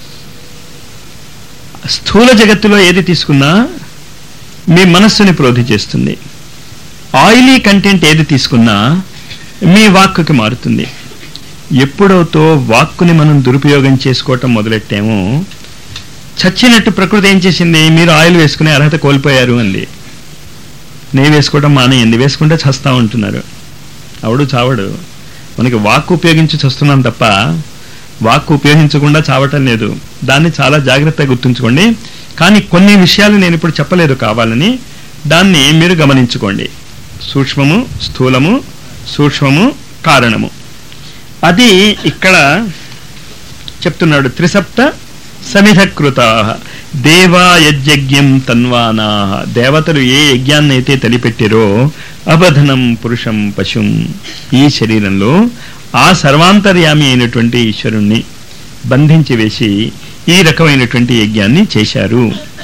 స్థూల జగత్తులో ఏది తీసుకున్నా మీ మనస్సుని ప్రోధి చేస్తుంది ఆయిలీ కంటెంట్ ఏది తీసుకున్నా మీ వాక్కుకి మారుతుంది ఎప్పుడవుతో వాక్కుని మనం దురుపయోగం చేసుకోవటం మొదలెట్టామో చచ్చినట్టు ప్రకృతి ఏం చేసింది మీరు ఆయిల్ వేసుకునే అర్హత కోల్పోయారు అంది నెయ్యి వేసుకోవడం మానేయండి వేసుకుంటే చస్తా ఉంటున్నారు అవడు చావడు మనకి వాక్కు ఉపయోగించి చస్తున్నాం తప్ప వాక్కు ఉపయోగించకుండా చావటం లేదు దాన్ని చాలా జాగ్రత్తగా గుర్తుంచుకోండి కానీ కొన్ని విషయాలు నేను ఇప్పుడు చెప్పలేదు కావాలని దాన్ని మీరు గమనించుకోండి సూక్ష్మము స్థూలము సూక్ష్మము కారణము అది ఇక్కడ చెప్తున్నాడు త్రిసప్త సమిధకృతా దేవా యజ్ఞం తన్వానా దేవతలు ఏ యజ్ఞాన్ని అయితే తలిపెట్టిరో అబధనం పురుషం పశుం ఈ శరీరంలో ఆ సర్వాంతర్యామి అయినటువంటి ఈశ్వరుణ్ణి బంధించి వేసి ఈ రకమైనటువంటి యజ్ఞాన్ని చేశారు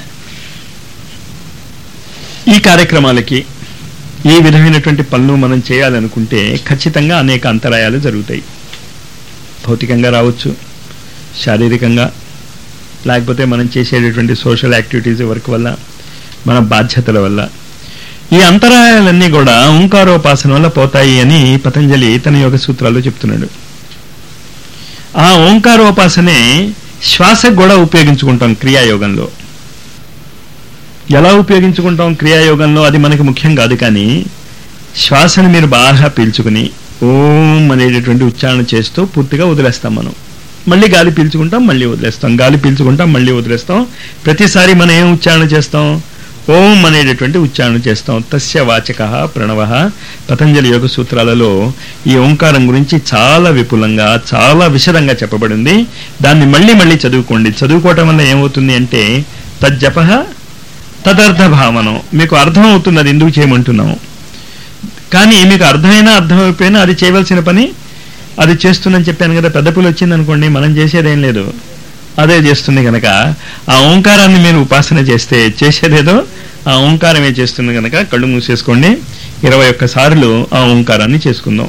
ఈ కార్యక్రమాలకి ఈ విధమైనటువంటి పనులు మనం చేయాలనుకుంటే ఖచ్చితంగా అనేక అంతరాయాలు జరుగుతాయి భౌతికంగా రావచ్చు శారీరకంగా లేకపోతే మనం చేసేటటువంటి సోషల్ యాక్టివిటీస్ వర్క్ వల్ల మన బాధ్యతల వల్ల ఈ అంతరాయాలన్నీ కూడా ఓంకారోపాసన వల్ల పోతాయి అని పతంజలి తన యోగ సూత్రాల్లో చెప్తున్నాడు ఆ ఓంకారోపాసనే శ్వాసకు కూడా ఉపయోగించుకుంటాం క్రియాయోగంలో ఎలా ఉపయోగించుకుంటాం క్రియాయోగంలో అది మనకి ముఖ్యం కాదు కానీ శ్వాసను మీరు బాగా పీల్చుకుని ఓం అనేటటువంటి ఉచ్చారణ చేస్తూ పూర్తిగా వదిలేస్తాం మనం మళ్ళీ గాలి పీల్చుకుంటాం మళ్ళీ వదిలేస్తాం గాలి పీల్చుకుంటాం మళ్ళీ వదిలేస్తాం ప్రతిసారి మనం ఏం ఉచ్చారణ చేస్తాం ఓం అనేటటువంటి ఉచ్చారణ చేస్తాం తస్య వాచక ప్రణవ పతంజలి యోగ సూత్రాలలో ఈ ఓంకారం గురించి చాలా విపులంగా చాలా విశదంగా చెప్పబడింది దాన్ని మళ్ళీ మళ్ళీ చదువుకోండి చదువుకోవటం వల్ల ఏమవుతుంది అంటే తజ్జప తదర్థ భావనం మీకు అర్థం అవుతుంది అది ఎందుకు చేయమంటున్నాం కానీ మీకు అర్థమైనా అర్థమైపోయినా అది చేయవలసిన పని అది చేస్తుందని చెప్పాను కదా పెద్ద పులి వచ్చింది అనుకోండి మనం చేసేదేం లేదు అదే చేస్తుంది కనుక ఆ ఓంకారాన్ని మీరు ఉపాసన చేస్తే చేసేదేదో ఆ ఓంకారమే చేస్తుంది కనుక కళ్ళు మూసేసుకోండి ఇరవై ఒక్క సార్లు ఆ ఓంకారాన్ని చేసుకుందాం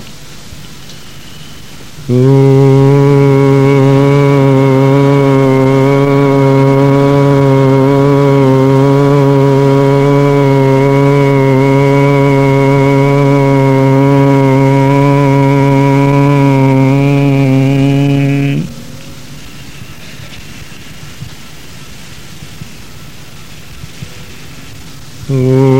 ఓ